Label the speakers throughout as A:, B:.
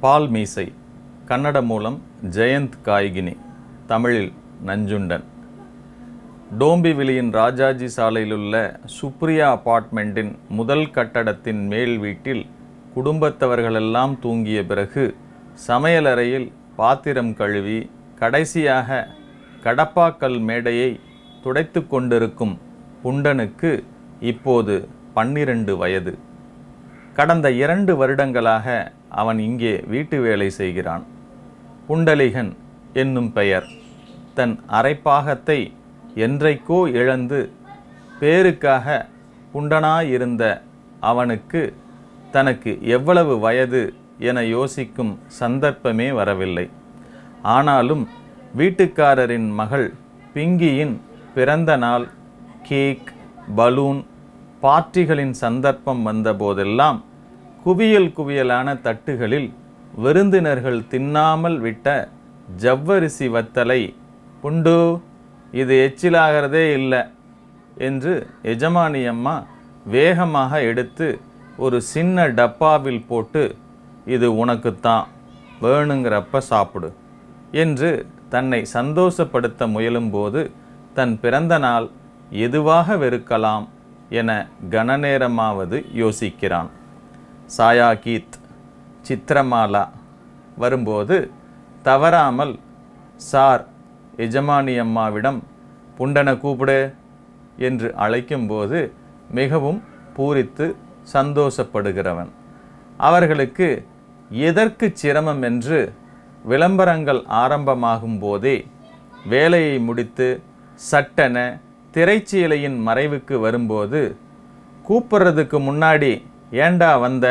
A: பால் மீசை கன்னட மூலம் ஜெயந்த் காய்கினி தமிழில் நஞ்சுண்டன் டோம்பிவிலியின் ராஜாஜி சாலையிலுள்ள சுப்ரியா அபார்ட்மெண்ட்டின் முதல் கட்டடத்தின் மேல் வீட்டில் குடும்பத்தவர்களெல்லாம் தூங்கிய பிறகு சமையலறையில் பாத்திரம் கழுவி கடைசியாக கடப்பாக்கல் மேடையை துடைத்து கொண்டிருக்கும் புண்டனுக்கு இப்போது பன்னிரண்டு வயது கடந்த இரண்டு வருடங்களாக அவன் இங்கே வீட்டு வேலை செய்கிறான் புண்டலிகன் என்னும் பெயர் தன் அரைப்பாகத்தை என்றைக்கோ இழந்து பேருக்காக புண்டனாயிருந்த அவனுக்கு தனக்கு எவ்வளவு வயது என யோசிக்கும் சந்தர்ப்பமே வரவில்லை ஆனாலும் வீட்டுக்காரரின் மகள் பிங்கியின் பிறந்த நாள் கேக் பலூன் பார்ட்டிகளின் சந்தர்ப்பம் வந்தபோதெல்லாம் குவியல் குவியலான தட்டுகளில் விருந்தினர்கள் தின்னாமல் விட்ட ஜவ்வரிசி வத்தலை புண்டு இது எச்சிலாகிறதே இல்லை என்று எஜமானி அம்மா வேகமாக எடுத்து ஒரு சின்ன டப்பாவில் போட்டு இது உனக்குத்தான் வேணுங்கிறப்ப சாப்பிடு என்று தன்னை சந்தோஷப்படுத்த முயலும்போது தன் பிறந்த நாள் எதுவாக வெறுக்கலாம் என கனநேரமாவது யோசிக்கிறான் சாயா கீத் சித்திரமாலா வரும்போது தவறாமல் சார் எஜமானி அம்மாவிடம் புண்டனை கூப்பிடு என்று அழைக்கும்போது மிகவும் பூரித்து சந்தோஷப்படுகிறவன் அவர்களுக்கு எதற்கு சிரமம் என்று விளம்பரங்கள் ஆரம்பமாகும் போதே வேலையை முடித்து சட்டென திரைச்சீலையின் மறைவுக்கு வரும்போது கூப்பிட்றதுக்கு முன்னாடி ஏண்டா வந்த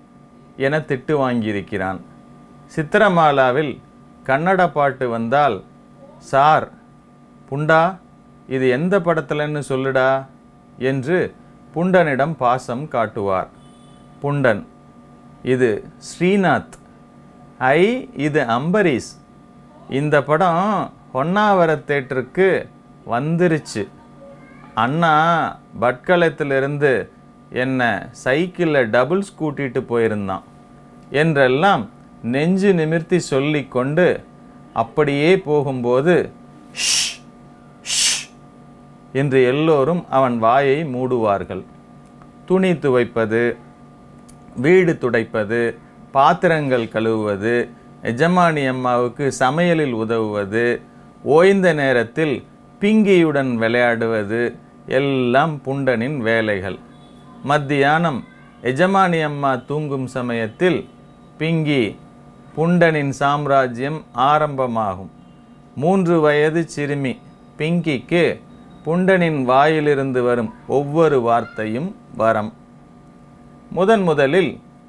A: என திட்டு வாங்கியிருக்கிறான் சித்திரமாலாவில் கன்னட பாட்டு வந்தால் சார் புண்டா இது எந்த படத்துலன்னு சொல்லுடா என்று புண்டனிடம் பாசம் காட்டுவார் புண்டன் இது ஸ்ரீநாத் ஐ இது அம்பரீஷ் இந்த படம் ஹொன்னாவர தேட்டருக்கு வந்துருச்சு அண்ணா பட்களத்திலிருந்து என்னை சைக்கிளில் டபுள்ஸ் கூட்டிட்டு போயிருந்தான் என்றெல்லாம் நெஞ்சு நிமிர்த்தி சொல்லிக்கொண்டு அப்படியே போகும்போது "ஷ், ஷ்" என்று எல்லோரும் அவன் வாயை மூடுவார்கள் துணி துவைப்பது வீடு துடைப்பது பாத்திரங்கள் கழுவுவது எஜமானி அம்மாவுக்கு சமையலில் உதவுவது ஓய்ந்த நேரத்தில் பிங்கியுடன் விளையாடுவது எல்லாம் புண்டனின் வேலைகள் மத்தியானம் எஜமானி அம்மா தூங்கும் சமயத்தில் பிங்கி புண்டனின் சாம்ராஜ்யம் ஆரம்பமாகும் மூன்று வயது சிறுமி பிங்கிக்கு புண்டனின் வாயிலிருந்து வரும் ஒவ்வொரு வார்த்தையும் வரம் முதன் முதலில்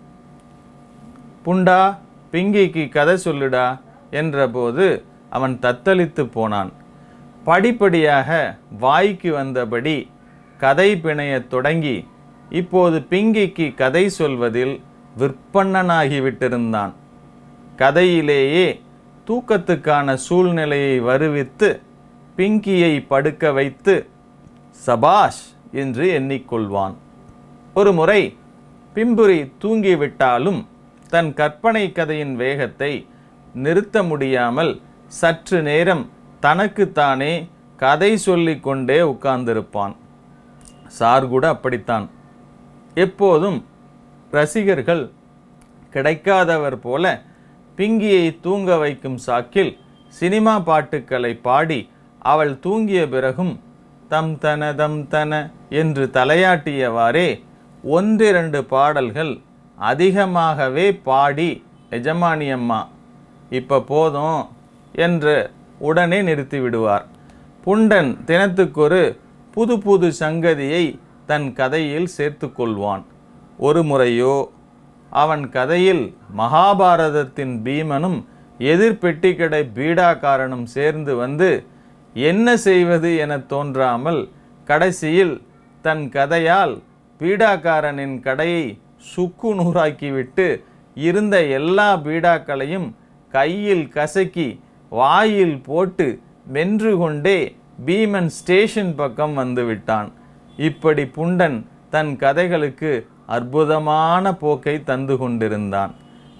A: புண்டா பிங்கிக்கு கதை சொல்லுடா என்றபோது அவன் தத்தளித்து போனான் படிப்படியாக வாய்க்கு வந்தபடி கதை பிணையத் தொடங்கி இப்போது பிங்கிக்கு கதை சொல்வதில் விற்பன்னனாகிவிட்டிருந்தான் கதையிலேயே தூக்கத்துக்கான சூழ்நிலையை வருவித்து பிங்கியை படுக்க வைத்து சபாஷ் என்று எண்ணிக்கொள்வான் ஒரு முறை பிம்புரி தூங்கிவிட்டாலும் தன் கற்பனை கதையின் வேகத்தை நிறுத்த முடியாமல் சற்று நேரம் தனக்குத்தானே கதை சொல்லிக் கொண்டே உட்கார்ந்திருப்பான் சார் கூட அப்படித்தான் எப்போதும் ரசிகர்கள் கிடைக்காதவர் போல பிங்கியை தூங்க வைக்கும் சாக்கில் சினிமா பாட்டுக்களை பாடி அவள் தூங்கிய பிறகும் தம் தன தம் தன என்று தலையாட்டியவாறே ஒன்றிரண்டு பாடல்கள் அதிகமாகவே பாடி எஜமானி அம்மா இப்போ போதும் என்று உடனே நிறுத்தி விடுவார் புண்டன் தினத்துக்கொரு புது புது சங்கதியை தன் கதையில் சேர்த்து கொள்வான் ஒரு முறையோ அவன் கதையில் மகாபாரதத்தின் பீமனும் எதிர்பெட்டிக்கடை பீடாக்காரனும் சேர்ந்து வந்து என்ன செய்வது என தோன்றாமல் கடைசியில் தன் கதையால் பீடாக்காரனின் கடையை சுக்கு நூறாக்கிவிட்டு இருந்த எல்லா பீடாக்களையும் கையில் கசக்கி வாயில் போட்டு மென்று கொண்டே பீமன் ஸ்டேஷன் பக்கம் வந்து விட்டான் இப்படி புண்டன் தன் கதைகளுக்கு அற்புதமான போக்கை தந்து கொண்டிருந்தான்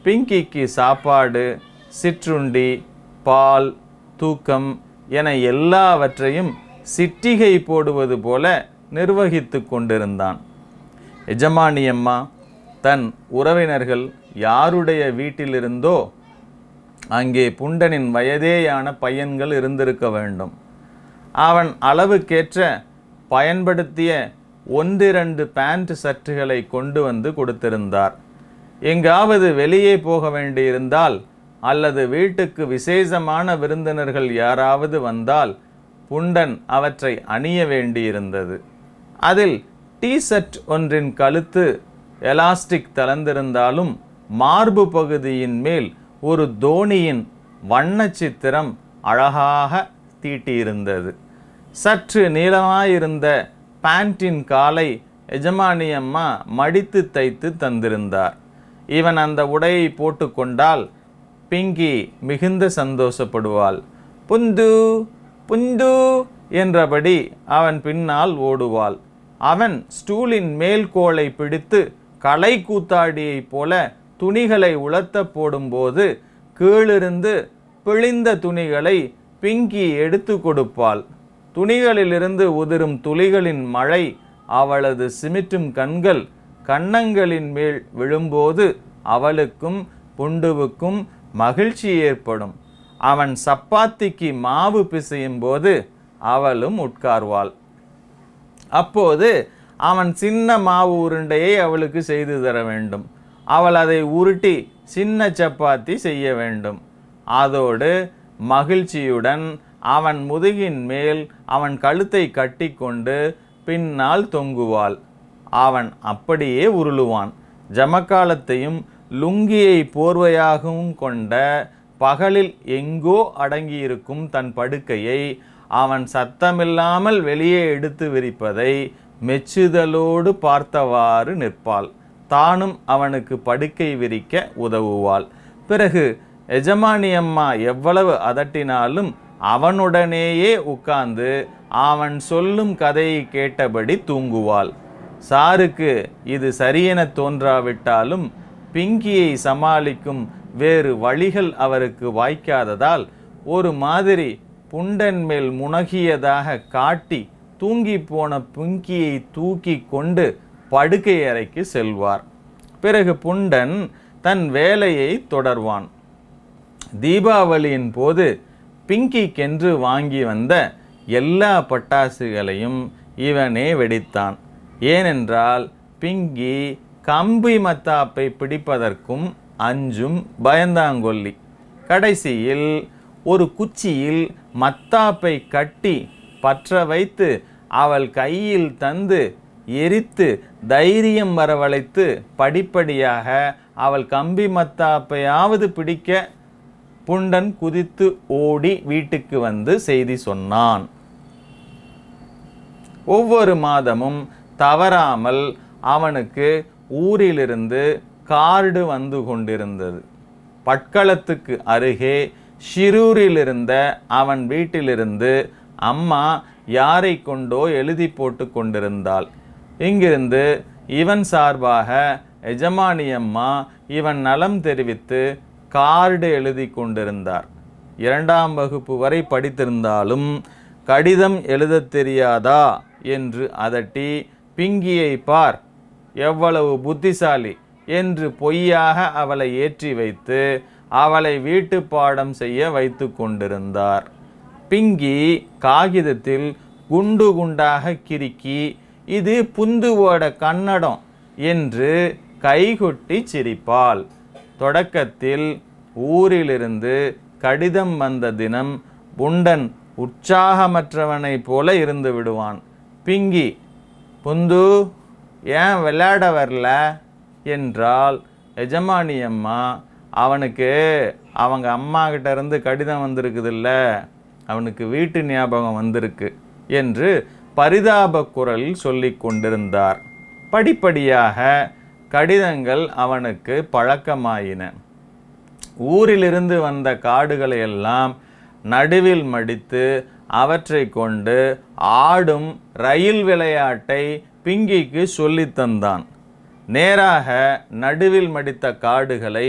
A: பிங்கிக்கு சாப்பாடு சிற்றுண்டி பால் தூக்கம் என எல்லாவற்றையும் சிற்றிகை போடுவது போல நிர்வகித்து கொண்டிருந்தான் எஜமானியம்மா தன் உறவினர்கள் யாருடைய வீட்டிலிருந்தோ அங்கே புண்டனின் வயதேயான பையன்கள் இருந்திருக்க வேண்டும் அவன் அளவுக்கேற்ற பயன்படுத்திய ஒன்றிரண்டு பேண்ட் சற்றுகளை கொண்டு வந்து கொடுத்திருந்தார் எங்காவது வெளியே போக வேண்டியிருந்தால் அல்லது வீட்டுக்கு விசேஷமான விருந்தினர்கள் யாராவது வந்தால் புண்டன் அவற்றை அணிய வேண்டியிருந்தது அதில் டீ ஷர்ட் ஒன்றின் கழுத்து எலாஸ்டிக் தளர்ந்திருந்தாலும் மார்பு பகுதியின் மேல் ஒரு தோணியின் வண்ண சித்திரம் அழகாக தீட்டியிருந்தது சற்று நீளமாயிருந்த பேண்டின் காலை எஜமானியம்மா மடித்து தைத்து தந்திருந்தார் இவன் அந்த உடையை போட்டுக்கொண்டால் பிங்கி மிகுந்த சந்தோஷப்படுவாள் புந்து புந்து என்றபடி அவன் பின்னால் ஓடுவாள் அவன் ஸ்டூலின் மேல் கோலை பிடித்து களை கூத்தாடியைப் போல துணிகளை உலர்த்த போடும்போது கீழிருந்து பிழிந்த துணிகளை பிங்கி எடுத்து கொடுப்பாள் துணிகளிலிருந்து உதிரும் துளிகளின் மழை அவளது சிமிட்டும் கண்கள் கன்னங்களின் மேல் விழும்போது அவளுக்கும் புண்டுவுக்கும் மகிழ்ச்சி ஏற்படும் அவன் சப்பாத்திக்கு மாவு பிசையும் போது அவளும் உட்கார்வாள் அப்போது அவன் சின்ன மாவு உருண்டையை அவளுக்கு செய்து தர வேண்டும் அவள் அதை உருட்டி சின்ன சப்பாத்தி செய்ய வேண்டும் அதோடு மகிழ்ச்சியுடன் அவன் முதுகின் மேல் அவன் கழுத்தை கட்டிக்கொண்டு பின்னால் தொங்குவாள் அவன் அப்படியே உருளுவான் ஜமக்காலத்தையும் லுங்கியை போர்வையாகவும் கொண்ட பகலில் எங்கோ அடங்கியிருக்கும் தன் படுக்கையை அவன் சத்தமில்லாமல் வெளியே எடுத்து விரிப்பதை மெச்சுதலோடு பார்த்தவாறு நிற்பாள் தானும் அவனுக்கு படுக்கை விரிக்க உதவுவாள் பிறகு எஜமானியம்மா எவ்வளவு அதட்டினாலும் அவனுடனேயே உட்கார்ந்து அவன் சொல்லும் கதையை கேட்டபடி தூங்குவாள் சாருக்கு இது சரியென தோன்றாவிட்டாலும் பிங்கியை சமாளிக்கும் வேறு வழிகள் அவருக்கு வாய்க்காததால் ஒரு மாதிரி புண்டன் மேல் முனகியதாக காட்டி தூங்கி போன பிங்கியை தூக்கி கொண்டு படுக்கை அறைக்கு செல்வார் பிறகு புண்டன் தன் வேலையை தொடர்வான் தீபாவளியின் போது பிங்கிக்கென்று வாங்கி வந்த எல்லா பட்டாசுகளையும் இவனே வெடித்தான் ஏனென்றால் பிங்கி கம்பி மத்தாப்பை பிடிப்பதற்கும் அஞ்சும் பயந்தாங்கொல்லி கடைசியில் ஒரு குச்சியில் மத்தாப்பை கட்டி பற்ற வைத்து அவள் கையில் தந்து எரித்து தைரியம் வரவழைத்து படிப்படியாக அவள் கம்பி மத்தாப்பையாவது பிடிக்க புண்டன் குதித்து ஓடி வீட்டுக்கு வந்து செய்தி சொன்னான் ஒவ்வொரு மாதமும் தவறாமல் அவனுக்கு ஊரிலிருந்து கார்டு வந்து கொண்டிருந்தது பட்களத்துக்கு அருகே ஷிரூரில் இருந்த அவன் வீட்டிலிருந்து அம்மா யாரை கொண்டோ எழுதி போட்டு கொண்டிருந்தாள் இங்கிருந்து இவன் சார்பாக எஜமானியம்மா இவன் நலம் தெரிவித்து கார்டு எழுதி கொண்டிருந்தார் இரண்டாம் வகுப்பு வரை படித்திருந்தாலும் கடிதம் எழுதத் தெரியாதா என்று அதட்டி பிங்கியை பார் எவ்வளவு புத்திசாலி என்று பொய்யாக அவளை ஏற்றி வைத்து அவளை வீட்டு பாடம் செய்ய வைத்து கொண்டிருந்தார் பிங்கி காகிதத்தில் குண்டு குண்டாக கிறுக்கி இது புந்துவோட கன்னடம் என்று கைகொட்டி சிரிப்பாள் தொடக்கத்தில் ஊரிலிருந்து கடிதம் வந்த தினம் புண்டன் உற்சாகமற்றவனைப் போல இருந்து விடுவான் பிங்கி புந்து ஏன் விளையாட வரல என்றால் எஜமானி அம்மா அவனுக்கு அவங்க அம்மா கிட்ட இருந்து கடிதம் வந்திருக்குதுல்ல அவனுக்கு வீட்டு ஞாபகம் வந்திருக்கு என்று பரிதாப குரலில் சொல்லிக் கொண்டிருந்தார் படிப்படியாக கடிதங்கள் அவனுக்கு பழக்கமாயின ஊரிலிருந்து வந்த காடுகளை எல்லாம் நடுவில் மடித்து அவற்றை கொண்டு ஆடும் ரயில் விளையாட்டை பிங்கிக்கு சொல்லித் தந்தான் நேராக நடுவில் மடித்த காடுகளை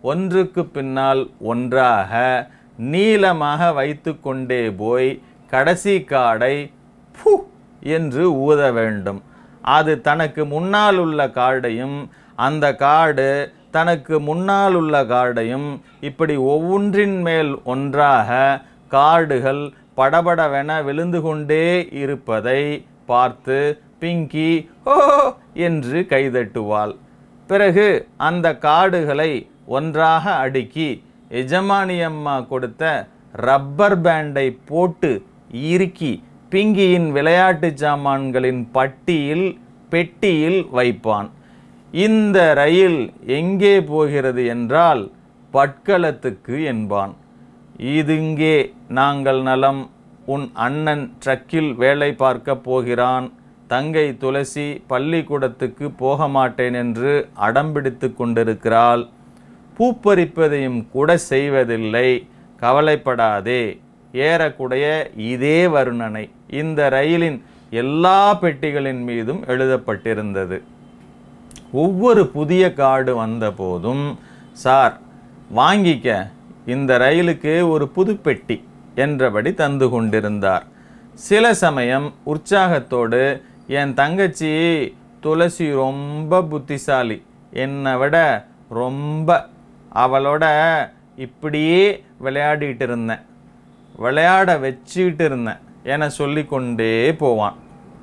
A: ஒன்றுக்கு பின்னால் ஒன்றாக நீளமாக வைத்து கொண்டே போய் கடைசி காடை ஃபு என்று ஊத வேண்டும் அது தனக்கு முன்னால் உள்ள கார்டையும் அந்த கார்டு தனக்கு முன்னால் உள்ள கார்டையும் இப்படி ஒவ்வொன்றின் மேல் ஒன்றாக கார்டுகள் படபடவென விழுந்து கொண்டே இருப்பதை பார்த்து பிங்கி ஓ என்று கைதட்டுவாள் பிறகு அந்த கார்டுகளை ஒன்றாக அடுக்கி எஜமானியம்மா கொடுத்த ரப்பர் பேண்டை போட்டு இறுக்கி பிங்கியின் விளையாட்டு சாமான்களின் பட்டியில் பெட்டியில் வைப்பான் இந்த ரயில் எங்கே போகிறது என்றால் பட்களத்துக்கு என்பான் இதுங்கே நாங்கள் நலம் உன் அண்ணன் ட்ரக்கில் வேலை பார்க்க போகிறான் தங்கை துளசி பள்ளிக்கூடத்துக்கு போக மாட்டேன் என்று அடம்பிடித்து கொண்டிருக்கிறாள் பூப்பறிப்பதையும் கூட செய்வதில்லை கவலைப்படாதே ஏறக்குடைய இதே வருணனை இந்த ரயிலின் எல்லா பெட்டிகளின் மீதும் எழுதப்பட்டிருந்தது ஒவ்வொரு புதிய கார்டு வந்த போதும் சார் வாங்கிக்க இந்த ரயிலுக்கு ஒரு புது பெட்டி என்றபடி தந்து கொண்டிருந்தார் சில சமயம் உற்சாகத்தோடு என் தங்கச்சி துளசி ரொம்ப புத்திசாலி என்னை விட ரொம்ப அவளோட இப்படியே விளையாடிட்டு இருந்தேன் விளையாட வச்சுக்கிட்டு இருந்தேன் என சொல்லிக்கொண்டே போவான்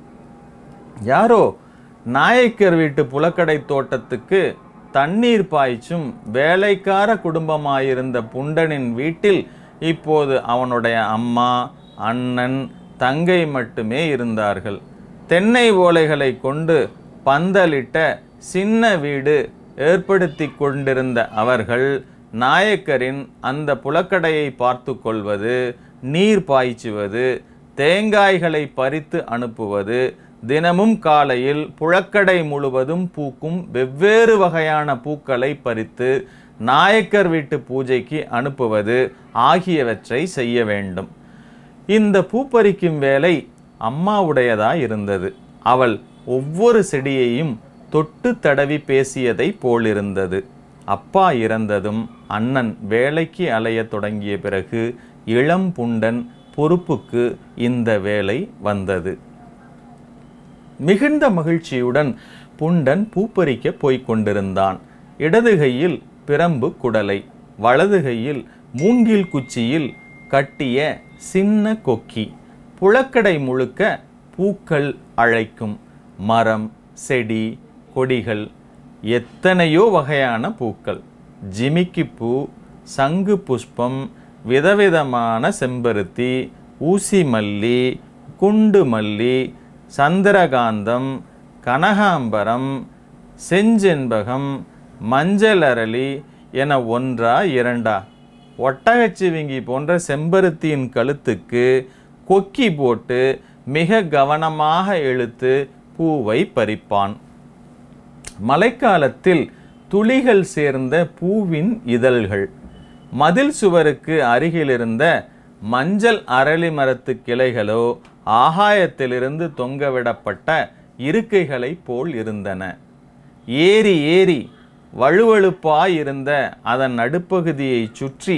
A: யாரோ நாயக்கர் வீட்டு புலக்கடை தோட்டத்துக்கு தண்ணீர் பாய்ச்சும் வேலைக்கார குடும்பமாயிருந்த புண்டனின் வீட்டில் இப்போது அவனுடைய அம்மா அண்ணன் தங்கை மட்டுமே இருந்தார்கள் தென்னை ஓலைகளை கொண்டு பந்தலிட்ட சின்ன வீடு ஏற்படுத்தி கொண்டிருந்த அவர்கள் நாயக்கரின் அந்த புலக்கடையை பார்த்து கொள்வது நீர் பாய்ச்சுவது தேங்காய்களை பறித்து அனுப்புவது தினமும் காலையில் புழக்கடை முழுவதும் பூக்கும் வெவ்வேறு வகையான பூக்களை பறித்து நாயக்கர் வீட்டு பூஜைக்கு அனுப்புவது ஆகியவற்றை செய்ய வேண்டும் இந்த பூப்பறிக்கும் வேலை அம்மாவுடையதா இருந்தது அவள் ஒவ்வொரு செடியையும் தொட்டு தடவி பேசியதை போலிருந்தது அப்பா இறந்ததும் அண்ணன் வேலைக்கு அலையத் தொடங்கிய பிறகு இளம் புண்டன் பொறுப்புக்கு இந்த வேலை வந்தது மிகுந்த மகிழ்ச்சியுடன் புண்டன் பூப்பறிக்க போய்க் கொண்டிருந்தான் இடது கையில் பிரம்பு குடலை வலது கையில் மூங்கில் குச்சியில் கட்டிய சின்ன கொக்கி புழக்கடை முழுக்க பூக்கள் அழைக்கும் மரம் செடி கொடிகள் எத்தனையோ வகையான பூக்கள் ஜிமிக்கி பூ சங்கு புஷ்பம் விதவிதமான செம்பருத்தி ஊசி மல்லி குண்டு மல்லி சந்திரகாந்தம் கனகாம்பரம் செஞ்சென்பகம் மஞ்சள் அரளி என ஒன்றா இரண்டா ஒட்டகச்சிவிங்கி போன்ற செம்பருத்தியின் கழுத்துக்கு கொக்கி போட்டு மிக கவனமாக இழுத்து பூவை பறிப்பான் மழைக்காலத்தில் துளிகள் சேர்ந்த பூவின் இதழ்கள் மதில் சுவருக்கு அருகிலிருந்த மஞ்சள் அரளி மரத்து கிளைகளோ ஆகாயத்திலிருந்து தொங்கவிடப்பட்ட இருக்கைகளைப் போல் இருந்தன ஏறி ஏறி வழுவழுப்பாயிருந்த அதன் நடுப்பகுதியை சுற்றி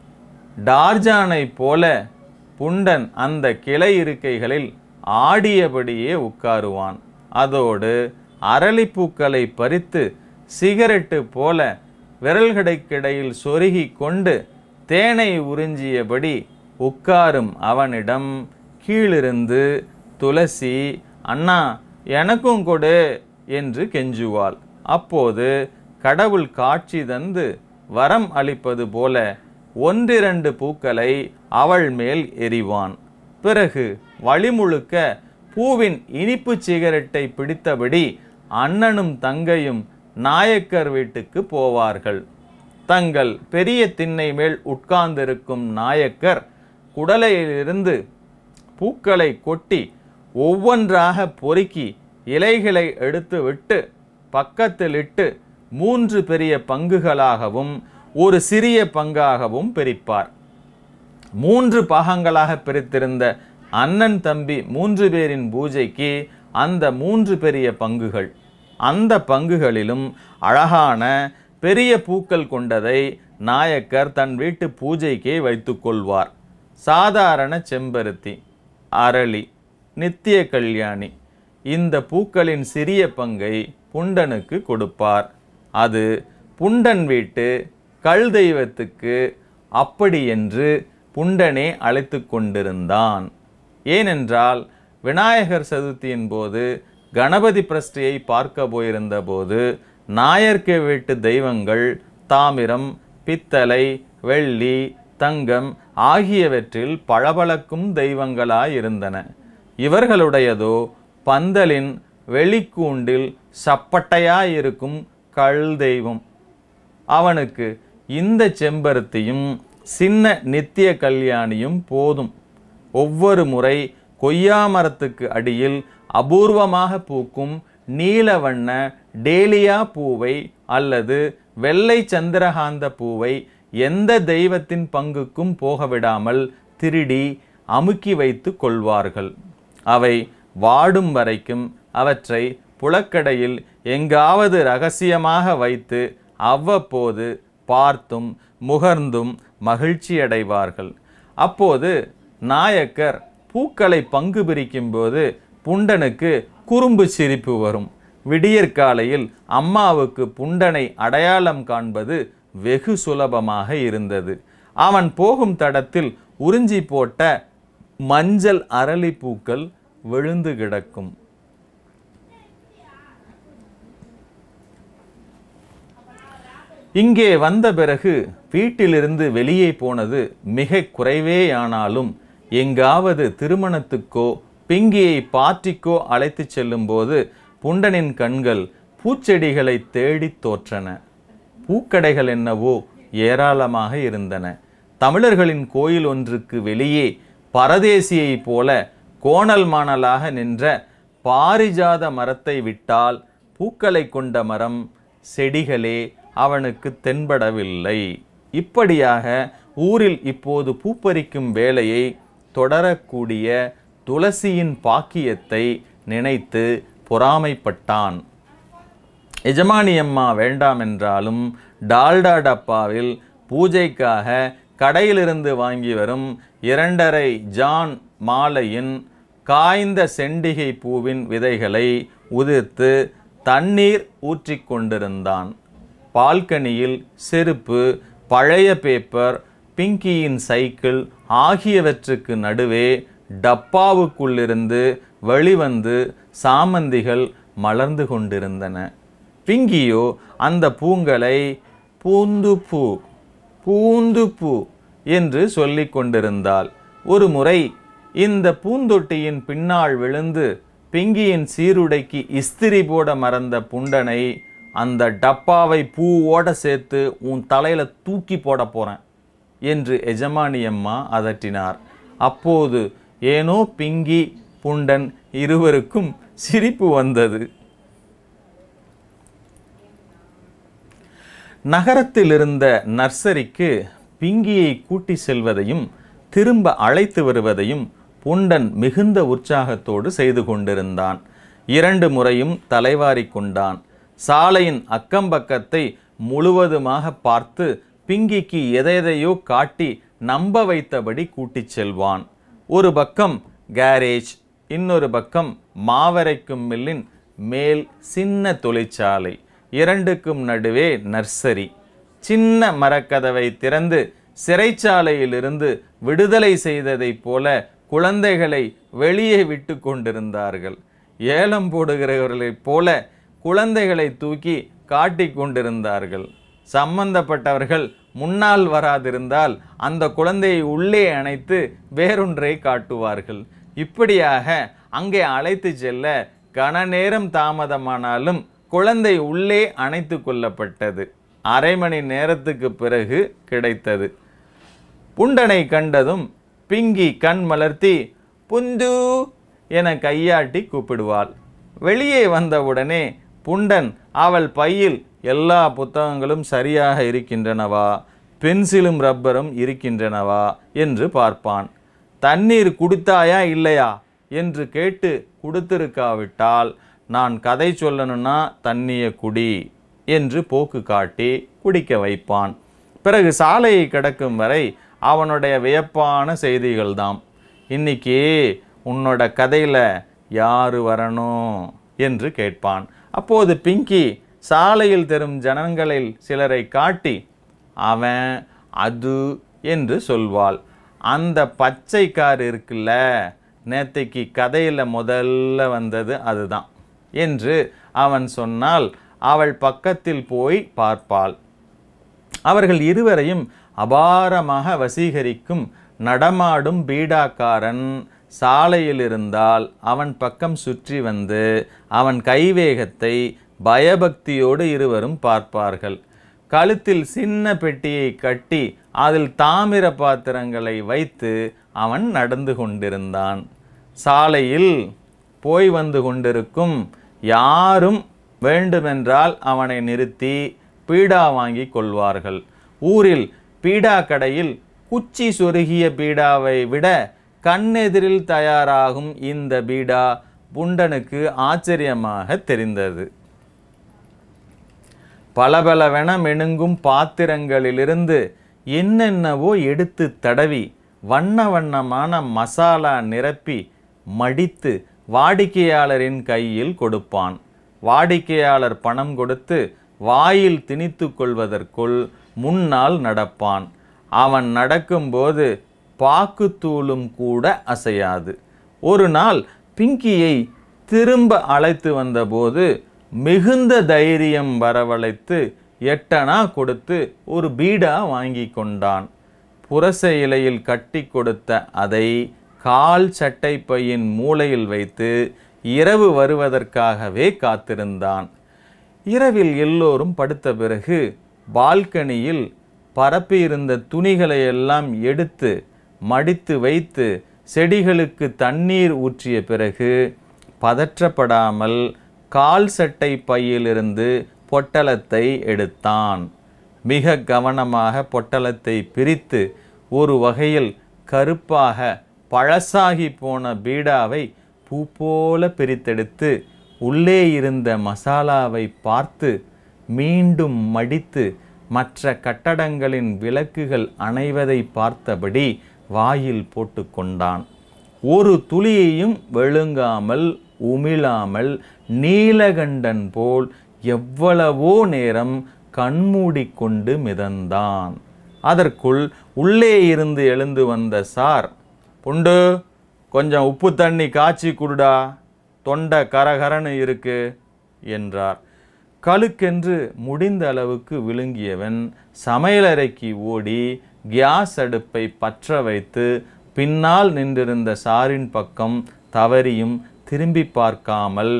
A: டார்ஜானைப் போல புண்டன் அந்த கிளை இருக்கைகளில் ஆடியபடியே உட்காருவான் அதோடு அரளிப்பூக்களை பறித்து சிகரெட்டு போல விரல்கடைக்கிடையில் சொருகி கொண்டு தேனை உறிஞ்சியபடி உட்காரும் அவனிடம் கீழிருந்து துளசி அண்ணா எனக்கும் கொடு என்று கெஞ்சுவாள் அப்போது கடவுள் காட்சி தந்து வரம் அளிப்பது போல ஒன்றிரண்டு பூக்களை அவள் மேல் எறிவான் பிறகு வழிமுழுக்க பூவின் இனிப்பு சிகரெட்டை பிடித்தபடி அண்ணனும் தங்கையும் நாயக்கர் வீட்டுக்கு போவார்கள் தங்கள் பெரிய திண்ணை மேல் உட்கார்ந்திருக்கும் நாயக்கர் குடலையிலிருந்து பூக்களை கொட்டி ஒவ்வொன்றாக பொறுக்கி இலைகளை எடுத்து விட்டு பக்கத்திலிட்டு மூன்று பெரிய பங்குகளாகவும் ஒரு சிறிய பங்காகவும் பிரிப்பார் மூன்று பாகங்களாக பிரித்திருந்த அண்ணன் தம்பி மூன்று பேரின் பூஜைக்கு அந்த மூன்று பெரிய பங்குகள் அந்த பங்குகளிலும் அழகான பெரிய பூக்கள் கொண்டதை நாயக்கர் தன் வீட்டு பூஜைக்கே வைத்துக் கொள்வார் சாதாரண செம்பருத்தி அரளி நித்திய கல்யாணி இந்த பூக்களின் சிறிய பங்கை புண்டனுக்கு கொடுப்பார் அது புண்டன் வீட்டு கல் தெய்வத்துக்கு அப்படி என்று புண்டனே அழைத்து கொண்டிருந்தான் ஏனென்றால் விநாயகர் சதுர்த்தியின் போது கணபதி பிரஷ்டியை பார்க்க போயிருந்த போது நாயர்க்க வீட்டு தெய்வங்கள் தாமிரம் பித்தளை வெள்ளி தங்கம் ஆகியவற்றில் பளபளக்கும் தெய்வங்களாயிருந்தன இவர்களுடையதோ பந்தலின் வெளிக்கூண்டில் சப்பட்டையாயிருக்கும் கல் தெய்வம் அவனுக்கு இந்த செம்பருத்தியும் சின்ன நித்திய கல்யாணியும் போதும் ஒவ்வொரு முறை கொய்யா மரத்துக்கு அடியில் அபூர்வமாக பூக்கும் நீலவண்ண டேலியா பூவை அல்லது வெள்ளை சந்திரகாந்த பூவை எந்த தெய்வத்தின் பங்குக்கும் போக விடாமல் திருடி அமுக்கி வைத்து கொள்வார்கள் அவை வாடும் வரைக்கும் அவற்றை புழக்கடையில் எங்காவது ரகசியமாக வைத்து அவ்வப்போது பார்த்தும் முகர்ந்தும் மகிழ்ச்சியடைவார்கள் அப்போது நாயக்கர் பூக்களை பங்கு பிரிக்கும்போது புண்டனுக்கு குறும்பு சிரிப்பு வரும் விடியற்காலையில் அம்மாவுக்கு புண்டனை அடையாளம் காண்பது வெகு சுலபமாக இருந்தது அவன் போகும் தடத்தில் உறிஞ்சி போட்ட மஞ்சள் அரளி பூக்கள் விழுந்து கிடக்கும் இங்கே வந்த பிறகு வீட்டிலிருந்து வெளியே போனது மிக குறைவேயானாலும் எங்காவது திருமணத்துக்கோ பிங்கியை பாட்டிக்கோ அழைத்துச் செல்லும்போது புண்டனின் கண்கள் பூச்செடிகளை தேடித் தோற்றன பூக்கடைகள் என்னவோ ஏராளமாக இருந்தன தமிழர்களின் கோயில் ஒன்றுக்கு வெளியே பரதேசியைப் போல கோணல் மாணலாக நின்ற பாரிஜாத மரத்தை விட்டால் பூக்களை கொண்ட மரம் செடிகளே அவனுக்கு தென்படவில்லை இப்படியாக ஊரில் இப்போது பூப்பறிக்கும் வேலையை தொடரக்கூடிய துளசியின் பாக்கியத்தை நினைத்து பொறாமைப்பட்டான் எஜமானியம்மா வேண்டாம் என்றாலும் டால்டா டப்பாவில் பூஜைக்காக கடையிலிருந்து வாங்கி வரும் இரண்டரை ஜான் மாலையின் காய்ந்த செண்டிகை பூவின் விதைகளை உதிர்த்து தண்ணீர் ஊற்றிக் கொண்டிருந்தான் பால்கனியில் செருப்பு பழைய பேப்பர் பிங்கியின் சைக்கிள் ஆகியவற்றுக்கு நடுவே டப்பாவுக்குள்ளிருந்து வெளிவந்து சாமந்திகள் மலர்ந்து கொண்டிருந்தன பிங்கியோ அந்த பூங்களை பூந்து பூ பூந்து பூ என்று சொல்லிக் கொண்டிருந்தாள் ஒரு முறை இந்த பூந்தொட்டியின் பின்னால் விழுந்து பிங்கியின் சீருடைக்கு இஸ்திரி போட மறந்த புண்டனை அந்த டப்பாவை பூவோட சேர்த்து உன் தலையில தூக்கி போட போறேன் என்று எஜமானியம்மா அதட்டினார் அப்போது ஏனோ பிங்கி புண்டன் இருவருக்கும் சிரிப்பு வந்தது நகரத்தில் இருந்த நர்சரிக்கு பிங்கியை கூட்டி செல்வதையும் திரும்ப அழைத்து வருவதையும் புண்டன் மிகுந்த உற்சாகத்தோடு செய்து கொண்டிருந்தான் இரண்டு முறையும் தலைவாரி கொண்டான் சாலையின் அக்கம்பக்கத்தை முழுவதுமாக பார்த்து பிங்கிக்கு எதையெதையோ காட்டி நம்ப வைத்தபடி கூட்டிச் செல்வான் ஒரு பக்கம் கேரேஜ் இன்னொரு பக்கம் மாவரைக்கும் மில்லின் மேல் சின்ன தொழிற்சாலை இரண்டுக்கும் நடுவே நர்சரி சின்ன மரக்கதவை திறந்து சிறைச்சாலையிலிருந்து விடுதலை செய்ததைப் போல குழந்தைகளை வெளியே விட்டு கொண்டிருந்தார்கள் ஏலம் போடுகிறவர்களைப் போல குழந்தைகளை தூக்கி காட்டிக் கொண்டிருந்தார்கள் சம்பந்தப்பட்டவர்கள் முன்னால் வராதிருந்தால் அந்த குழந்தையை உள்ளே அணைத்து வேறொன்றை காட்டுவார்கள் இப்படியாக அங்கே அழைத்து செல்ல கன நேரம் தாமதமானாலும் குழந்தை உள்ளே அணைத்து கொள்ளப்பட்டது அரை மணி நேரத்துக்கு பிறகு கிடைத்தது புண்டனை கண்டதும் பிங்கி கண் மலர்த்தி புந்து என கையாட்டி கூப்பிடுவாள் வெளியே வந்தவுடனே புண்டன் அவள் பையில் எல்லா புத்தகங்களும் சரியாக இருக்கின்றனவா பென்சிலும் ரப்பரும் இருக்கின்றனவா என்று பார்ப்பான் தண்ணீர் குடித்தாயா இல்லையா என்று கேட்டு கொடுத்திருக்காவிட்டால் நான் கதை சொல்லணும்னா தண்ணிய குடி என்று போக்கு காட்டி குடிக்க வைப்பான் பிறகு சாலையை கடக்கும் வரை அவனுடைய வியப்பான செய்திகள் தாம் இன்னைக்கு உன்னோட கதையில் யாரு வரணும் என்று கேட்பான் அப்போது பிங்கி சாலையில் தரும் ஜனங்களில் சிலரை காட்டி அவன் அது என்று சொல்வாள் அந்த பச்சை கார் இருக்குல்ல நேத்தைக்கு கதையில் முதல்ல வந்தது அதுதான் என்று அவன் சொன்னால் அவள் பக்கத்தில் போய் பார்ப்பாள் அவர்கள் இருவரையும் அபாரமாக வசீகரிக்கும் நடமாடும் பீடாக்காரன் சாலையில் இருந்தால் அவன் பக்கம் சுற்றி வந்து அவன் கைவேகத்தை பயபக்தியோடு இருவரும் பார்ப்பார்கள் கழுத்தில் சின்ன பெட்டியை கட்டி அதில் தாமிர பாத்திரங்களை வைத்து அவன் நடந்து கொண்டிருந்தான் சாலையில் போய் வந்து கொண்டிருக்கும் யாரும் வேண்டுமென்றால் அவனை நிறுத்தி பீடா வாங்கி கொள்வார்கள் ஊரில் பீடா கடையில் குச்சி சொருகிய பீடாவை விட கண்ணெதிரில் தயாராகும் இந்த பீடா புண்டனுக்கு ஆச்சரியமாக தெரிந்தது பலபலவென மெனுங்கும் பாத்திரங்களிலிருந்து என்னென்னவோ எடுத்து தடவி வண்ண வண்ணமான மசாலா நிரப்பி மடித்து வாடிக்கையாளரின் கையில் கொடுப்பான் வாடிக்கையாளர் பணம் கொடுத்து வாயில் திணித்து கொள்வதற்குள் முன்னால் நடப்பான் அவன் நடக்கும்போது பாக்குத்தூளும் கூட அசையாது ஒரு நாள் பிங்கியை திரும்ப அழைத்து வந்தபோது மிகுந்த தைரியம் வரவழைத்து எட்டனா கொடுத்து ஒரு பீடா வாங்கி கொண்டான் புரச இலையில் கட்டி கொடுத்த அதை கால் சட்டை பையின் மூலையில் வைத்து இரவு வருவதற்காகவே காத்திருந்தான் இரவில் எல்லோரும் படுத்த பிறகு பால்கனியில் பரப்பியிருந்த துணிகளை எல்லாம் எடுத்து மடித்து வைத்து செடிகளுக்கு தண்ணீர் ஊற்றிய பிறகு பதற்றப்படாமல் கால் சட்டை பையிலிருந்து பொட்டலத்தை எடுத்தான் மிக கவனமாக பொட்டலத்தை பிரித்து ஒரு வகையில் கருப்பாக பழசாகி போன பீடாவை பூ போல பிரித்தெடுத்து உள்ளே இருந்த மசாலாவை பார்த்து மீண்டும் மடித்து மற்ற கட்டடங்களின் விளக்குகள் அணைவதை பார்த்தபடி வாயில் போட்டுக்கொண்டான் ஒரு துளியையும் வெளுங்காமல் உமிழாமல் நீலகண்டன் போல் எவ்வளவோ நேரம் கண்மூடிக்கொண்டு மிதந்தான் அதற்குள் உள்ளே இருந்து எழுந்து வந்த சார் புண்டு கொஞ்சம் உப்பு தண்ணி காய்ச்சி குடுடா தொண்டை கரகரன்னு இருக்கு என்றார் கழுக்கென்று முடிந்த அளவுக்கு விழுங்கியவன் சமையலறைக்கு ஓடி கியாஸ் அடுப்பை பற்ற வைத்து பின்னால் நின்றிருந்த சாரின் பக்கம் தவறியும் திரும்பி பார்க்காமல்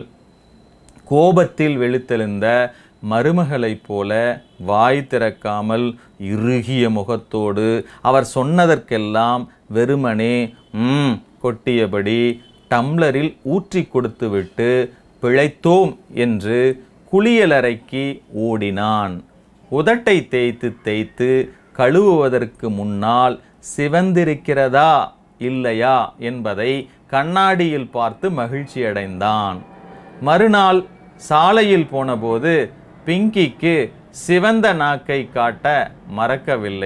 A: கோபத்தில் வெளுத்தெழுந்த மருமகளைப் போல வாய் திறக்காமல் இறுகிய முகத்தோடு அவர் சொன்னதற்கெல்லாம் வெறுமனே ம் கொட்டியபடி டம்ளரில் ஊற்றி கொடுத்துவிட்டு பிழைத்தோம் என்று குளியலறைக்கு ஓடினான் உதட்டை தேய்த்து தேய்த்து கழுவுவதற்கு முன்னால் சிவந்திருக்கிறதா இல்லையா என்பதை கண்ணாடியில் பார்த்து மகிழ்ச்சியடைந்தான் மறுநாள் சாலையில் போனபோது பிங்கிக்கு சிவந்த நாக்கை காட்ட மறக்கவில்லை